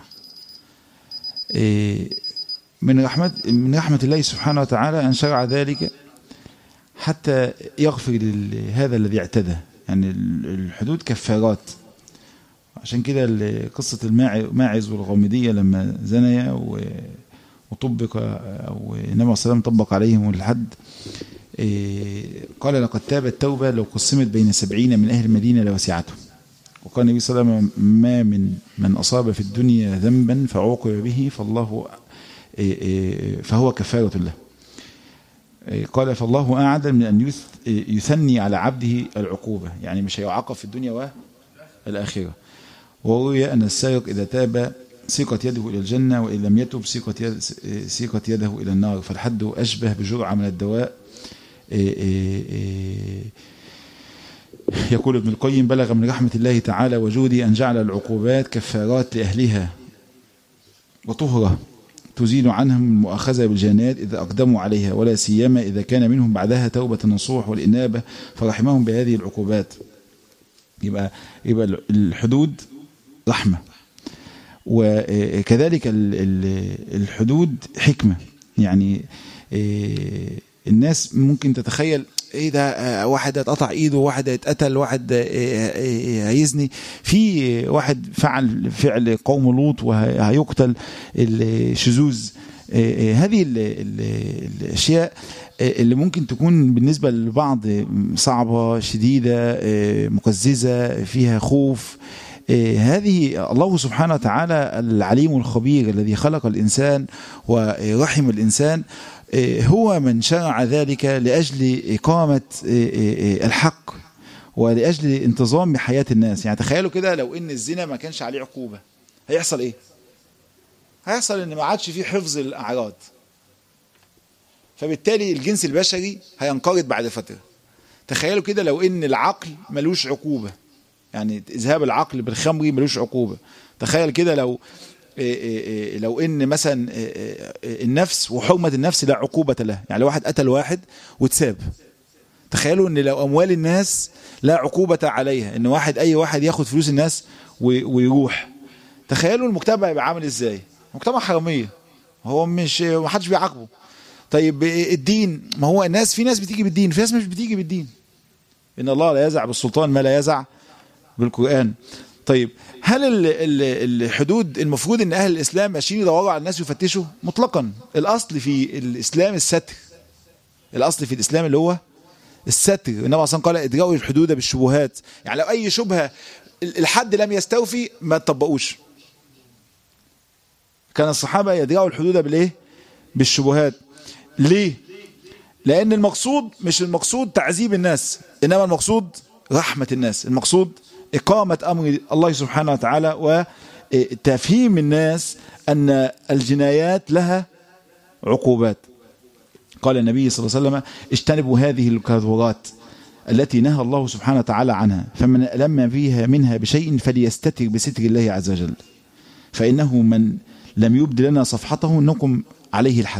Speaker 1: إيه، من رحمة من رحمة الله سبحانه وتعالى أن شرع ذلك حتى يغفر لهذا الذي اعتدى يعني ال- الحدود كفارات عشان كده ال- قصة الماع- ماعز والغامدية لما زنيا و- وطبق أو النبي صلى الله عليه وسلم طبق عليهم الحد إيه، قال لقد تابت توبة لو قسمت بين سبعين من أهل المدينة لوسعتهم وقال النبي صلى الله عليه وسلم ما من من أصاب في الدنيا ذنبا فعوقب به فالله إيه إيه فهو كفارة له إيه قال فالله أعدل من أن يث- إيه يثني على عبده العقوبة يعني مش هيعاقب في الدنيا والآخرة وروي أن السارق إذا تاب سيقت يده إلى الجنة وإن لم يتب سيقت, يد سيقت يده إلى النار فالحد أشبه بجرعة من الدواء إيه إيه إيه يقول ابن القيم بلغ من رحمة الله تعالى وجودي أن جعل العقوبات كفارات لأهلها وطهرة تزيل عنهم المؤاخذة بالجنات إذا أقدموا عليها ولا سيما إذا كان منهم بعدها توبة النصوح والإنابة فرحمهم بهذه العقوبات يبقى يبقى الحدود رحمة وكذلك ال- ال- الحدود حكمة يعني إيه، الناس ممكن تتخيل ايه ده آه، واحد اتقطع ايده واحد اتقتل واحد آه، آه، هيزني في واحد فعل فعل قوم لوط وهيقتل الشذوذ آه، آه، هذه ال- ال- الاشياء آه، اللي ممكن تكون بالنسبه للبعض صعبه شديده آه، مقززه فيها خوف آه، هذه الله سبحانه وتعالى العليم الخبير الذي خلق الإنسان ورحم الإنسان آه، هو من شرع ذلك لأجل إقامة آه، آه، الحق ولأجل انتظام بحياة الناس يعني تخيلوا كده لو إن الزنا ما كانش عليه عقوبة هيحصل إيه هيحصل إن ما عادش فيه حفظ الأعراض فبالتالي الجنس البشري هينقرض بعد فترة تخيلوا كده لو إن العقل ملوش عقوبة يعني إذهاب العقل بالخمر ملوش عقوبة تخيل كده لو لو ان مثلا النفس وحرمة النفس لا عقوبة له يعني لو واحد قتل واحد واتساب تخيلوا ان لو اموال الناس لا عقوبة عليها ان واحد اي واحد ياخد فلوس الناس ويروح تخيلوا المجتمع يبقى عامل ازاي مجتمع حرامية هو مش ما حدش بيعاقبه طيب الدين ما هو الناس في ناس بتيجي بالدين في ناس مش بتيجي بالدين ان الله لا يزع بالسلطان ما لا يزع بالقرآن طيب هل الحدود المفروض ان اهل الاسلام ماشيين يدوروا على الناس يفتشوا مطلقا الاصل في الاسلام الستر الاصل في الاسلام اللي هو الستر النبي اصلا قال ادرأوا الحدود بالشبهات يعني لو اي شبهه الحد لم يستوفي ما تطبقوش كان الصحابه يدرأوا الحدود بالايه بالشبهات ليه لان المقصود مش المقصود تعذيب الناس انما المقصود رحمه الناس المقصود إقامة أمر الله سبحانه وتعالى وتفهيم الناس أن الجنايات لها عقوبات قال النبي صلى الله عليه وسلم اجتنبوا هذه الكذورات التي نهى الله سبحانه وتعالى عنها فمن لم فيها منها بشيء فليستتر بستر الله عز وجل فإنه من لم يبد لنا صفحته نقم عليه الحد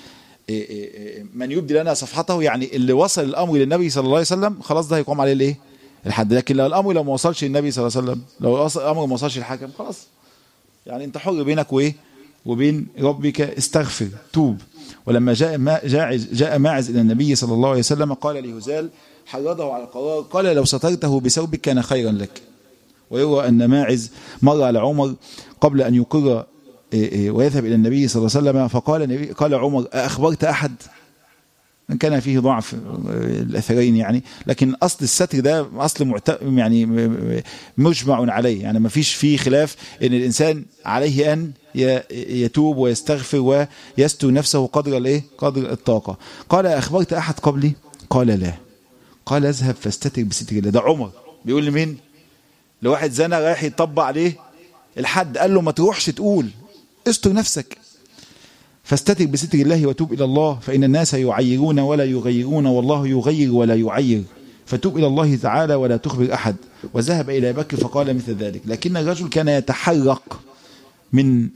Speaker 1: من يبدي لنا صفحته يعني اللي وصل الأمر للنبي صلى الله عليه وسلم خلاص ده هيقوم عليه الايه الحد لكن لو الامر لو ما وصلش للنبي صلى الله عليه وسلم لو الامر ما وصلش للحاكم خلاص يعني انت حر بينك وايه وبين ربك استغفر توب ولما جاء ما جاء جاء ماعز الى النبي صلى الله عليه وسلم قال لهزال حرضه على القرار قال لو سترته بثوبك كان خيرا لك ويروى ان ماعز مر على عمر قبل ان يقر ويذهب الى النبي صلى الله عليه وسلم فقال النبي قال عمر اخبرت احد ان كان فيه ضعف الاثرين يعني لكن اصل الستر ده اصل معت... يعني مجمع عليه يعني ما فيش فيه خلاف ان الانسان عليه ان يتوب ويستغفر ويستر نفسه قدر الايه قدر الطاقه قال اخبرت احد قبلي قال لا قال اذهب فاستتر بستر الله ده عمر بيقول لمين لواحد زنى رايح يطبق عليه الحد قال له ما تروحش تقول استر نفسك فاستتر بستر الله وتوب إلى الله فإن الناس يعيرون ولا يغيرون والله يغير ولا يعير فتوب إلى الله تعالى ولا تخبر أحد وذهب إلى بكر فقال مثل ذلك لكن الرجل كان يتحرق من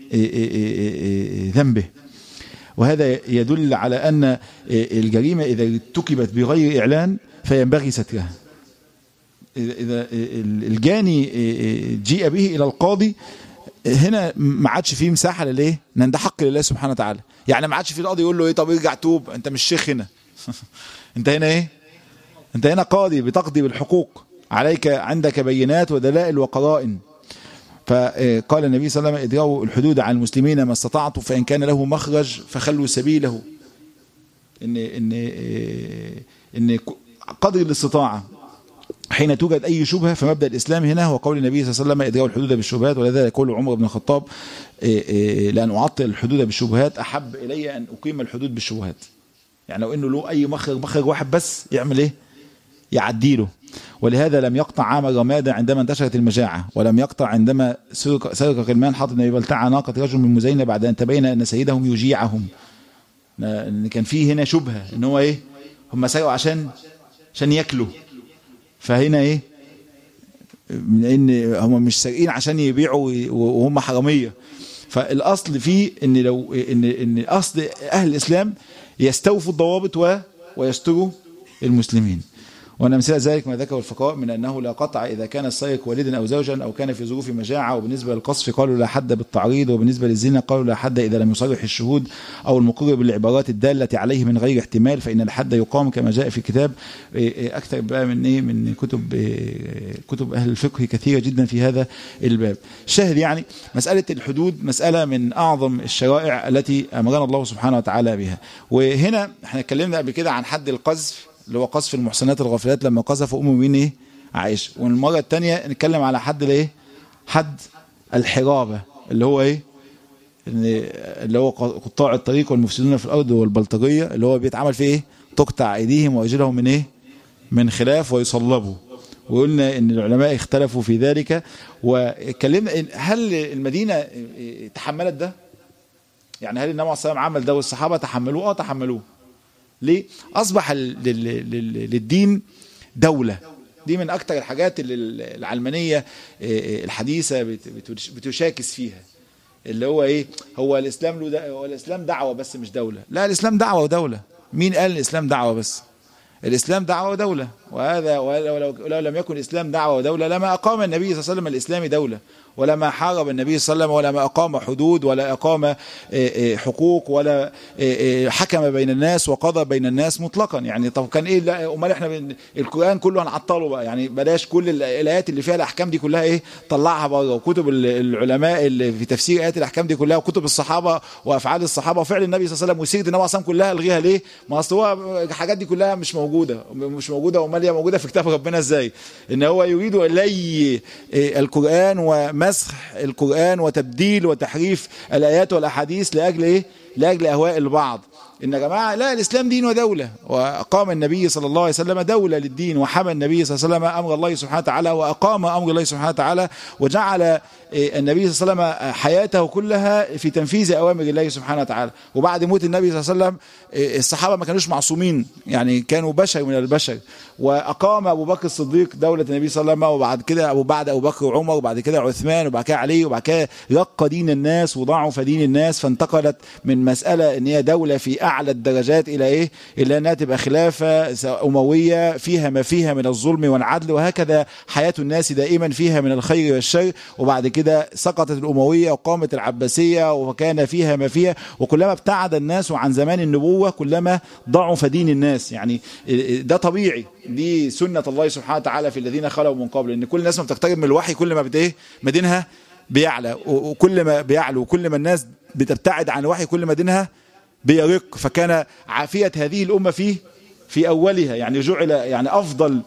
Speaker 1: ذنبه وهذا يدل على أن الجريمة إذا ارتكبت بغير إعلان فينبغي سترها إذا الجاني جيء به إلى القاضي هنا ما عادش فيه مساحه للايه؟ ان ده حق لله سبحانه وتعالى يعني ما عادش في القاضي يقول له ايه طب ارجع توب انت مش شيخ هنا انت هنا ايه انت هنا قاضي بتقضي بالحقوق عليك عندك بينات ودلائل وقرائن فقال النبي صلى الله عليه وسلم ادروا الحدود عن المسلمين ما استطعتم فان كان له مخرج فخلوا سبيله ان ان ان قدر الاستطاعه حين توجد أي شبهة فمبدأ الإسلام هنا هو قول النبي صلى الله عليه وسلم إدراء الحدود بالشبهات ولذا يقول عمر بن الخطاب لأن أعطل الحدود بالشبهات أحب إلي أن أقيم الحدود بالشبهات يعني لو إنه له أي مخرج مخرج واحد بس يعمل إيه يعديله ولهذا لم يقطع عام الرمادة عندما انتشرت المجاعة ولم يقطع عندما سرق, سرق غلمان حاطط النبي بلتع ناقة رجل من مزينة بعد أن تبين أن سيدهم يجيعهم ان كان فيه هنا شبهة ان هو ايه هم سرقوا عشان عشان ياكلوا فهنا ايه ان هم مش سارقين عشان يبيعوا وهم حراميه فالاصل فيه ان لو ان ان اصل اهل الاسلام يستوفوا الضوابط و ويستروا المسلمين وأن أمثلة ذلك ما ذكره الفقهاء من أنه لا قطع إذا كان السارق والدا أو زوجا أو كان في ظروف مجاعة وبالنسبة للقصف قالوا لا حد بالتعريض وبالنسبة للزنا قالوا لا حد إذا لم يصرح الشهود أو المقر بالعبارات الدالة عليه من غير احتمال فإن الحد يقام كما جاء في كتاب أكثر بقى من إيه من كتب كتب أهل الفقه كثيرة جدا في هذا الباب شاهد يعني مسألة الحدود مسألة من أعظم الشرائع التي أمرنا الله سبحانه وتعالى بها وهنا احنا اتكلمنا قبل كده عن حد القذف اللي هو قذف المحصنات الغافلات لما قذف ام مين ايه عائشه والمره الثانيه نتكلم على حد الايه حد الحرابه اللي هو ايه اللي هو قطاع الطريق والمفسدون في الارض والبلطجيه اللي هو بيتعمل فيه ايه تقطع ايديهم وارجلهم من ايه من خلاف ويصلبوا وقلنا ان العلماء اختلفوا في ذلك واتكلمنا هل المدينه تحملت ده يعني هل النبي عليه الصلاه والسلام عمل ده والصحابه تحملوه اه تحملوه ليه أصبح للدين دولة دي من أكتر الحاجات اللي العلمانية الحديثة بتشاكس فيها اللي هو ايه هو الاسلام له ده هو الاسلام دعوه بس مش دوله لا الاسلام دعوه ودوله مين قال الاسلام دعوه بس الاسلام دعوه ودوله وهذا ولو لو, لو لم يكن الاسلام دعوه ودوله لما اقام النبي صلى الله عليه وسلم الاسلام دوله ولما حارب النبي صلى الله عليه وسلم ولما أقام حدود ولا أقام حقوق ولا حكم بين الناس وقضى بين الناس مطلقا يعني طب كان إيه لا أمال إحنا بن... القرآن كله هنعطله بقى يعني بلاش كل الآيات اللي فيها الأحكام دي كلها إيه طلعها بره وكتب العلماء اللي في تفسير آيات الأحكام دي كلها وكتب الصحابة وأفعال الصحابة وفعل النبي صلى الله عليه وسلم وسيرة النبي صلى كلها ألغيها ليه؟ ما أصل هو الحاجات دي كلها مش موجودة مش موجودة أمال هي موجودة في كتاب ربنا إزاي؟ إن هو يريد إلي القرآن و مسخ القرآن وتبديل وتحريف الآيات والأحاديث لأجل إيه؟ لأجل أهواء البعض إن يا جماعة لا الإسلام دين ودولة وأقام النبي صلى الله عليه وسلم دولة للدين وحمى النبي صلى الله عليه وسلم أمر الله سبحانه وتعالى وأقام أمر الله سبحانه وتعالى وجعل النبي صلى الله عليه وسلم حياته كلها في تنفيذ أوامر الله سبحانه وتعالى وبعد موت النبي صلى الله عليه وسلم الصحابة ما كانوش معصومين يعني كانوا بشر من البشر وأقام أبو بكر الصديق دولة النبي صلى الله عليه وسلم وبعد كده أبو بعد أبو بكر وعمر وبعد كده عثمان وبعد كده علي وبعد كده رق دين الناس وضعف دين الناس فانتقلت من مسألة إن هي دولة في أعلى الدرجات إلى إيه؟ إلى أنها تبقى خلافة أموية فيها ما فيها من الظلم والعدل وهكذا حياة الناس دائما فيها من الخير والشر وبعد كده سقطت الأموية وقامت العباسية وكان فيها ما فيها وكلما ابتعد الناس عن زمان النبوة كلما ضعف دين الناس يعني ده طبيعي دي سنة الله سبحانه وتعالى في الذين خلوا من قبل ان كل الناس ما بتقترب من الوحي كل ما بت ما دينها بيعلى وكل ما بيعلو وكل ما الناس بتبتعد عن الوحي كل ما دينها بيرق فكان عافية هذه الأمة فيه في أولها يعني جعل يعني أفضل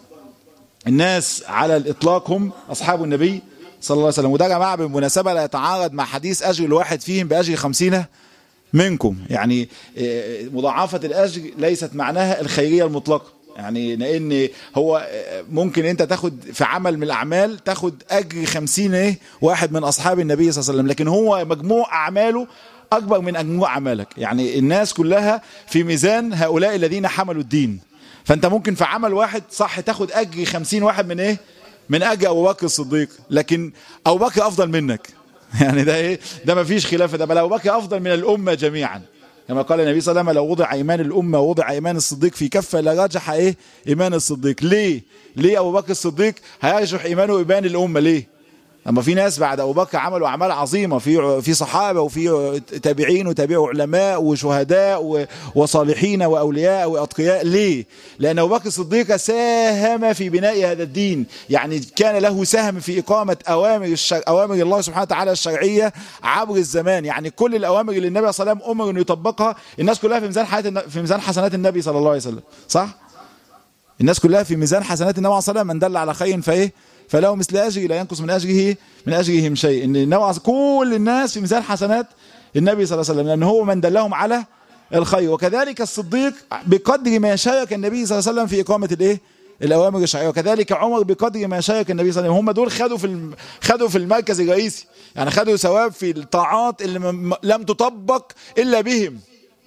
Speaker 1: الناس على الإطلاق هم أصحاب النبي صلى الله عليه وسلم وده يا جماعة بالمناسبة لا يتعارض مع حديث أجر الواحد فيهم بأجر خمسين منكم يعني مضاعفة الأجر ليست معناها الخيرية المطلقة يعني لان هو ممكن انت تاخد في عمل من الاعمال تاخد اجر خمسين ايه واحد من اصحاب النبي صلى الله عليه وسلم لكن هو مجموع اعماله اكبر من مجموع اعمالك يعني الناس كلها في ميزان هؤلاء الذين حملوا الدين فانت ممكن في عمل واحد صح تاخد اجر خمسين واحد من ايه من اجر ابو بكر الصديق لكن ابو بكر افضل منك يعني ده ايه ده ما فيش خلاف ده بل ابو بكر افضل من الامه جميعا كما قال النبي صلى الله عليه وسلم لو وضع ايمان الامه ووضع ايمان الصديق في كفه لرجح ايه ايمان الصديق ليه ليه ابو بكر الصديق هيرجح ايمانه وايمان الامه ليه اما في ناس بعد ابو بكر عملوا اعمال عظيمه في في صحابه وفي تابعين وتابعوا علماء وشهداء وصالحين واولياء واتقياء ليه لان ابو بكر الصديق ساهم في بناء هذا الدين يعني كان له سهم في اقامه اوامر الشر... اوامر الله سبحانه وتعالى الشرعيه عبر الزمان يعني كل الاوامر اللي النبي صلى الله عليه وسلم امر انه يطبقها الناس كلها في ميزان حياه في ميزان حسنات النبي صلى الله عليه وسلم صح الناس كلها في ميزان حسنات النبي صلى الله عليه وسلم من دل على خير فايه فله مثل أجره لا ينقص من أجره من أجرهم شيء إن النبي كل الناس في ميزان حسنات النبي صلى الله عليه وسلم لأن هو من دلهم على الخير وكذلك الصديق بقدر ما شارك النبي صلى الله عليه وسلم في إقامة الإيه الأوامر الشرعية وكذلك عمر بقدر ما شارك النبي صلى الله عليه وسلم هم دول خدوا في الم... خدوا في المركز الرئيسي يعني خدوا ثواب في الطاعات اللي م... لم تطبق إلا بهم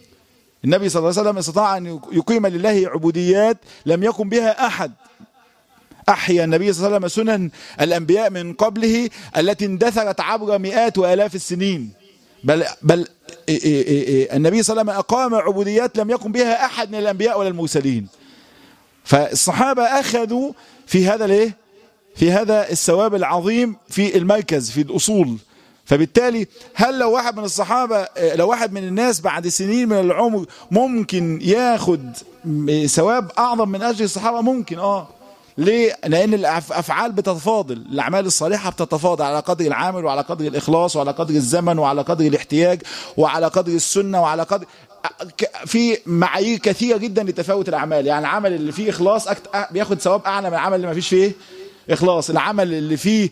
Speaker 1: النبي صلى الله عليه وسلم استطاع أن يقيم لله عبوديات لم يكن بها أحد أحيا النبي صلى الله عليه وسلم سنن الأنبياء من قبله التي اندثرت عبر مئات وآلاف السنين بل, بل النبي صلى الله عليه وسلم أقام عبوديات لم يكن بها أحد من الأنبياء ولا المرسلين فالصحابة أخذوا في هذا الايه في هذا الثواب العظيم في المركز في الأصول فبالتالي هل لو واحد من الصحابة لو واحد من الناس بعد سنين من العمر ممكن ياخد ثواب أعظم من أجل الصحابة ممكن آه ليه؟ لأن الأفعال بتتفاضل الأعمال الصالحة بتتفاضل على قدر العامل وعلى قدر الإخلاص وعلى قدر الزمن وعلى قدر الاحتياج وعلى قدر السنة وعلى قدر في معايير كثيرة جدا لتفاوت الأعمال يعني العمل اللي فيه إخلاص أكت... بياخد ثواب أعلى من العمل اللي ما فيش فيه إخلاص العمل اللي فيه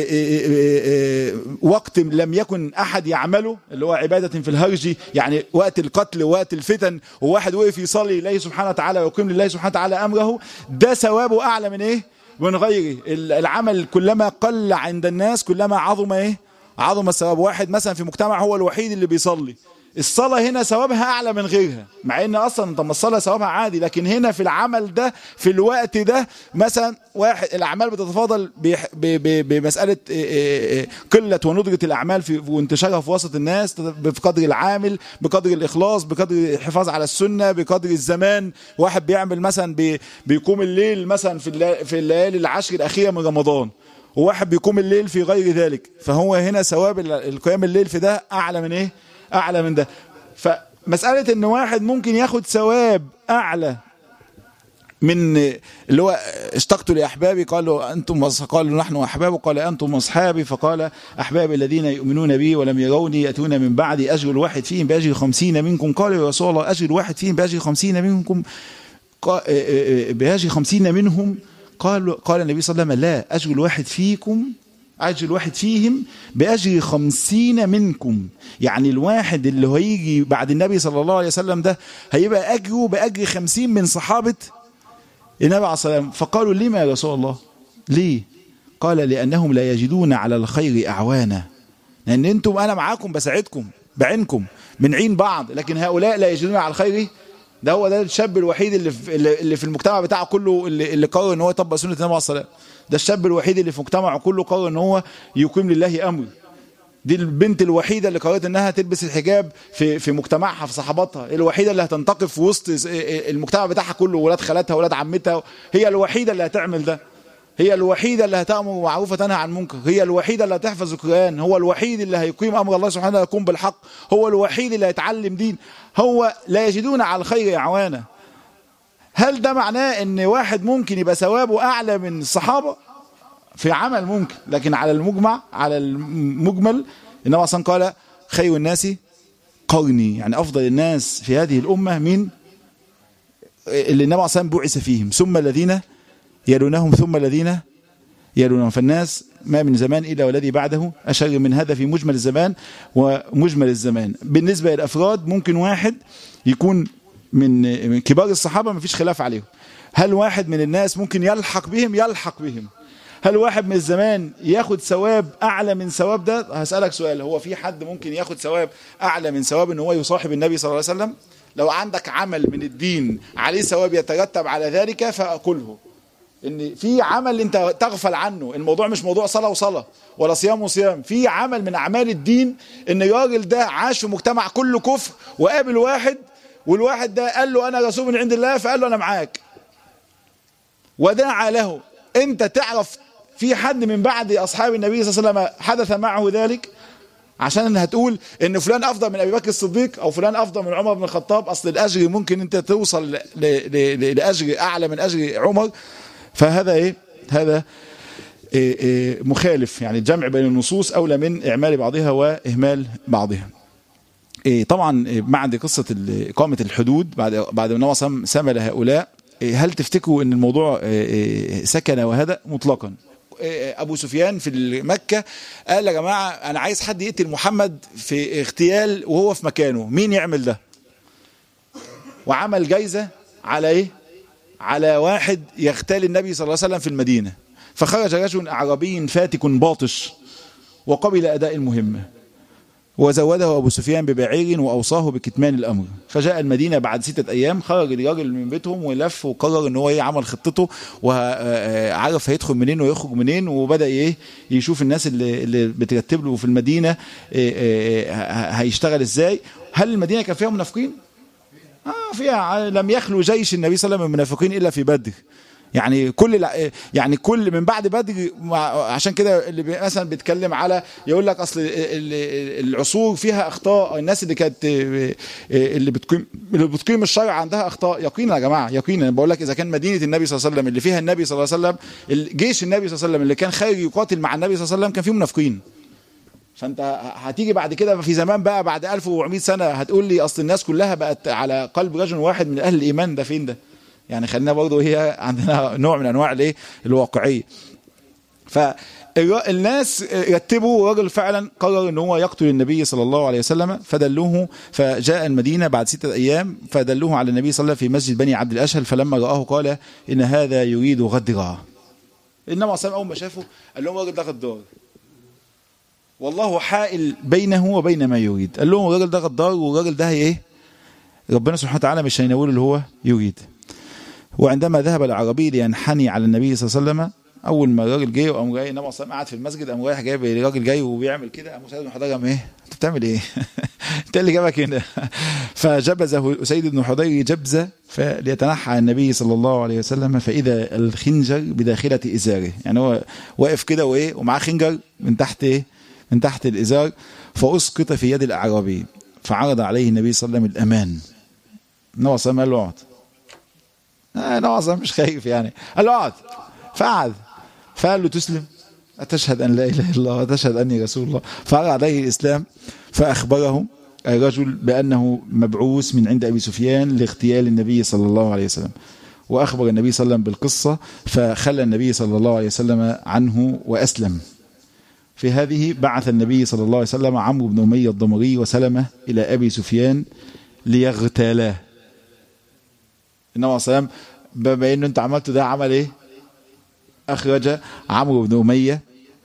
Speaker 1: وقت لم يكن أحد يعمله اللي هو عبادة في الهرج يعني وقت القتل ووقت الفتن وواحد وقف يصلي لله سبحانه وتعالى ويقيم لله سبحانه وتعالى أمره ده ثوابه أعلى من إيه من غيره العمل كلما قل عند الناس كلما عظم إيه عظم الثواب واحد مثلا في مجتمع هو الوحيد اللي بيصلي الصلاة هنا ثوابها أعلى من غيرها مع إن أصلا طب الصلاة ثوابها عادي لكن هنا في العمل ده في الوقت ده مثلا واحد الأعمال بتتفاضل بمسألة قلة وندرة الأعمال في وانتشارها في وسط الناس بقدر العامل بقدر الإخلاص بقدر الحفاظ على السنة بقدر الزمان واحد بيعمل مثلا بي بيقوم الليل مثلا في في الليالي العشر الأخيرة من رمضان وواحد بيقوم الليل في غير ذلك فهو هنا ثواب القيام الليل في ده أعلى من إيه أعلى من ده فمسألة إن واحد ممكن ياخد ثواب أعلى من اللي هو اشتقت لأحبابي قالوا أنتم قالوا نحن أحباب قال أنتم أصحابي فقال أحبابي الذين يؤمنون بي ولم يروني يأتون من بعدي أجر الواحد فيهم بأجر خمسين منكم قالوا يا رسول الله أجر الواحد فيهم بأجر خمسين منكم بأجر خمسين منهم قال قال النبي صلى الله عليه وسلم لا أجر الواحد فيكم أجر الواحد فيهم بأجر خمسين منكم يعني الواحد اللي هيجي بعد النبي صلى الله عليه وسلم ده هيبقى أجره بأجر خمسين من صحابة النبي عليه الصلاة والسلام فقالوا لما يا رسول الله ليه قال لأنهم لا يجدون على الخير أعوانا لأن أنتم أنا معاكم بساعدكم بعينكم بنعين بعض لكن هؤلاء لا يجدون على الخير ده هو ده الشاب الوحيد اللي في, اللي في المجتمع بتاعه كله اللي, اللي قرر ان هو يطبق سنه النبي عليه الصلاه ده الشاب الوحيد اللي في مجتمعه كله قرر ان هو يقيم لله امر دي البنت الوحيده اللي قررت انها تلبس الحجاب في في مجتمعها في صحباتها الوحيده اللي هتنتقف في وسط المجتمع بتاعها كله ولاد خالاتها ولاد عمتها هي الوحيده اللي هتعمل ده هي الوحيدة اللي هتأمر معروف وتنهى عن منكر هي الوحيدة اللي هتحفظ القرآن هو الوحيد اللي هيقيم أمر الله سبحانه يقوم بالحق هو الوحيد اللي هيتعلم دين هو لا يجدون على الخير إعوانا هل ده معناه ان واحد ممكن يبقى ثوابه أعلى من الصحابة في عمل ممكن لكن على المجمع على المجمل النبي أصلا قال خير الناس قرني يعني أفضل الناس في هذه الأمة من اللي النبي أصلا بعث فيهم ثم الذين يلونهم ثم الذين يلونهم فالناس ما من زمان إلا والذي بعده أشر من هذا في مجمل الزمان ومجمل الزمان بالنسبة للأفراد ممكن واحد يكون من كبار الصحابة ما فيش خلاف عليهم هل واحد من الناس ممكن يلحق بهم يلحق بهم هل واحد من الزمان ياخد ثواب أعلى من ثواب ده هسألك سؤال هو في حد ممكن ياخد ثواب أعلى من ثواب ان هو يصاحب النبي صلى الله عليه وسلم لو عندك عمل من الدين عليه ثواب يترتب على ذلك فأكله ان في عمل انت تغفل عنه الموضوع مش موضوع صلاه وصلاه ولا صيام وصيام في عمل من اعمال الدين ان الراجل ده عاش في مجتمع كله كفر وقابل واحد والواحد ده قال له انا رسول من عند الله فقال له انا معاك ودعا له انت تعرف في حد من بعد اصحاب النبي صلى الله عليه وسلم حدث معه ذلك عشان هتقول ان فلان افضل من ابي بكر الصديق او فلان افضل من عمر بن الخطاب اصل الاجر ممكن انت توصل لاجر اعلى من اجر عمر فهذا ايه هذا إيه إيه مخالف يعني الجمع بين النصوص اولى من اعمال بعضها واهمال بعضها إيه طبعا بعد قصه اقامه الحدود بعد بعد ما النبي سمل هؤلاء هل تفتكروا ان الموضوع سكن وهدأ مطلقا ابو سفيان في مكه قال يا جماعه انا عايز حد يقتل محمد في اغتيال وهو في مكانه مين يعمل ده وعمل جايزه على ايه على واحد يغتال النبي صلى الله عليه وسلم في المدينة فخرج رجل أعرابي فاتك باطش وقبل أداء المهمة وزوده أبو سفيان ببعير وأوصاه بكتمان الأمر فجاء المدينة بعد ستة أيام خرج الراجل من بيتهم ولف وقرر أن هو يعمل خطته وعرف هيدخل منين ويخرج منين وبدأ إيه يشوف الناس اللي, اللي بترتب له في المدينة هيشتغل إزاي هل المدينة كان فيها منافقين؟ آه فيها لم يخلو جيش النبي صلى الله عليه وسلم من المنافقين الا في بدر يعني كل يعني كل من بعد بدر عشان كده اللي مثلا بيتكلم على يقول لك اصل العصور فيها اخطاء الناس اللي كانت اللي بتقيم اللي بتقيم الشرع عندها اخطاء يقينا يا جماعه يقينا بقول لك اذا كان مدينه النبي صلى الله عليه وسلم اللي فيها النبي صلى الله عليه وسلم جيش النبي صلى الله عليه وسلم اللي كان خارج يقاتل مع النبي صلى الله عليه وسلم كان فيه منافقين فانت هتيجي بعد كده في زمان بقى بعد 1400 سنه هتقول لي اصل الناس كلها بقت على قلب رجل واحد من اهل الايمان ده فين ده يعني خلينا برضه هي عندنا نوع من انواع الايه الواقعيه فالناس رتبوا راجل فعلا قرر ان هو يقتل النبي صلى الله عليه وسلم فدلوه فجاء المدينه بعد ستة ايام فدلوه على النبي صلى الله عليه وسلم في مسجد بني عبد الاشهل فلما راه قال ان هذا يريد غدرا النبي صلى الله عليه وسلم اول ما شافه قال لهم الراجل ده غدار والله حائل بينه وبين ما يريد قال لهم الراجل ده غدار والراجل ده ايه ربنا سبحانه وتعالى مش هينوله اللي هو يريد وعندما ذهب العربي لينحني على النبي صلى الله عليه وسلم اول ما الراجل جه وقام جاي النبي صلى قاعد في المسجد قام رايح جايب الراجل جاي وبيعمل كده قام اسيد بن حضير قام ايه انت بتعمل ايه انت اللي جابك هنا فجبزه اسيد بن حضير جبزه فليتنحى عن النبي صلى الله عليه وسلم فاذا الخنجر بداخله ازاره يعني هو واقف كده وايه ومعاه خنجر من تحت ايه من تحت الازار فاسقط في يد الاعرابي فعرض عليه النبي صلى الله عليه وسلم الامان النبي صلى الله عليه وسلم قال له اقعد آه النبي صلى الله عليه وسلم مش خايف يعني قال له اقعد فقعد فقال له تسلم أتشهد أن لا إله إلا الله وتشهد أني رسول الله فعرض عليه الإسلام فأخبره الرجل بأنه مبعوث من عند أبي سفيان لاغتيال النبي صلى الله عليه وسلم وأخبر النبي صلى الله عليه وسلم بالقصة فخلى النبي صلى الله عليه وسلم عنه وأسلم في هذه بعث النبي صلى الله عليه وسلم عمرو بن أمية الضمري وسلمة إلى أبي سفيان ليغتالاه النبي عليه الصلاة والسلام بما أنه أنت عملته ده عمل إيه أخرج عمرو بن أمية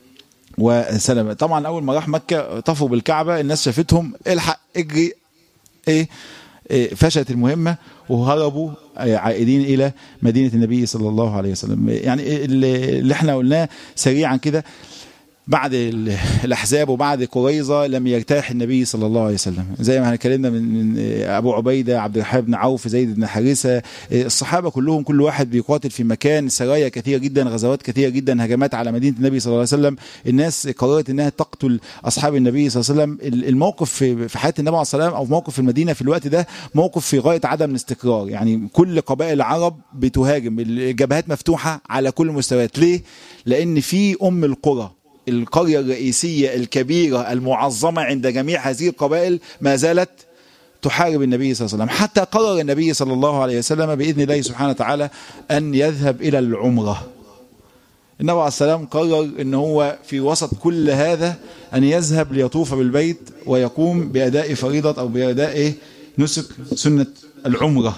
Speaker 1: وسلمة طبعا أول ما راح مكة طفوا بالكعبة الناس شافتهم الحق اجري إيه, إيه فشلت المهمة وهربوا عائدين إلى مدينة النبي صلى الله عليه وسلم يعني اللي احنا قلناه سريعا كده بعد الاحزاب وبعد قريظه لم يرتاح النبي صلى الله عليه وسلم زي ما اتكلمنا من, من ابو عبيده عبد الرحمن بن عوف زيد بن حارثه الصحابه كلهم كل واحد بيقاتل في مكان سرايا كثيره جدا غزوات كثيره جدا هجمات على مدينه النبي صلى الله عليه وسلم الناس قررت انها تقتل اصحاب النبي صلى الله عليه وسلم الموقف في حياه النبي عليه الصلاه والسلام او موقف في المدينه في الوقت ده موقف في غايه عدم الاستقرار يعني كل قبائل العرب بتهاجم الجبهات مفتوحه على كل المستويات ليه لان في ام القرى القرية الرئيسية الكبيرة المعظمة عند جميع هذه القبائل ما زالت تحارب النبي صلى الله عليه وسلم حتى قرر النبي صلى الله عليه وسلم بإذن الله سبحانه وتعالى أن يذهب إلى العمرة النبي عليه السلام قرر أن هو في وسط كل هذا أن يذهب ليطوف بالبيت ويقوم بأداء فريضة أو بأداء إيه نسك سنة العمرة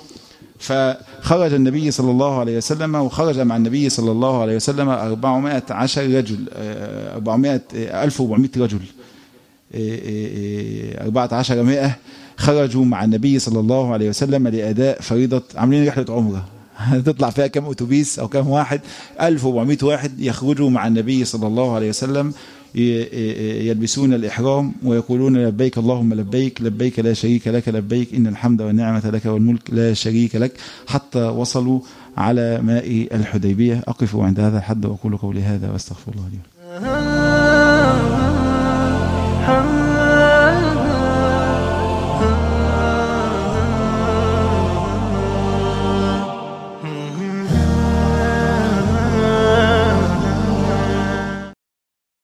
Speaker 1: فخرج النبي صلى الله عليه وسلم وخرج مع النبي صلى الله عليه وسلم 410 رجل 400 1400 رجل 14 مئة خرجوا مع النبي صلى الله عليه وسلم لأداء فريضة عاملين رحلة عمرة هتطلع فيها كم أتوبيس أو كم واحد 1400 واحد يخرجوا مع النبي صلى الله عليه وسلم يلبسون الإحرام ويقولون لبيك اللهم لبيك لبيك لا شريك لك لبيك إن الحمد والنعمة لك والملك لا شريك لك حتى وصلوا على ماء الحديبية أقف عند هذا الحد وأقول قولي هذا واستغفر الله لي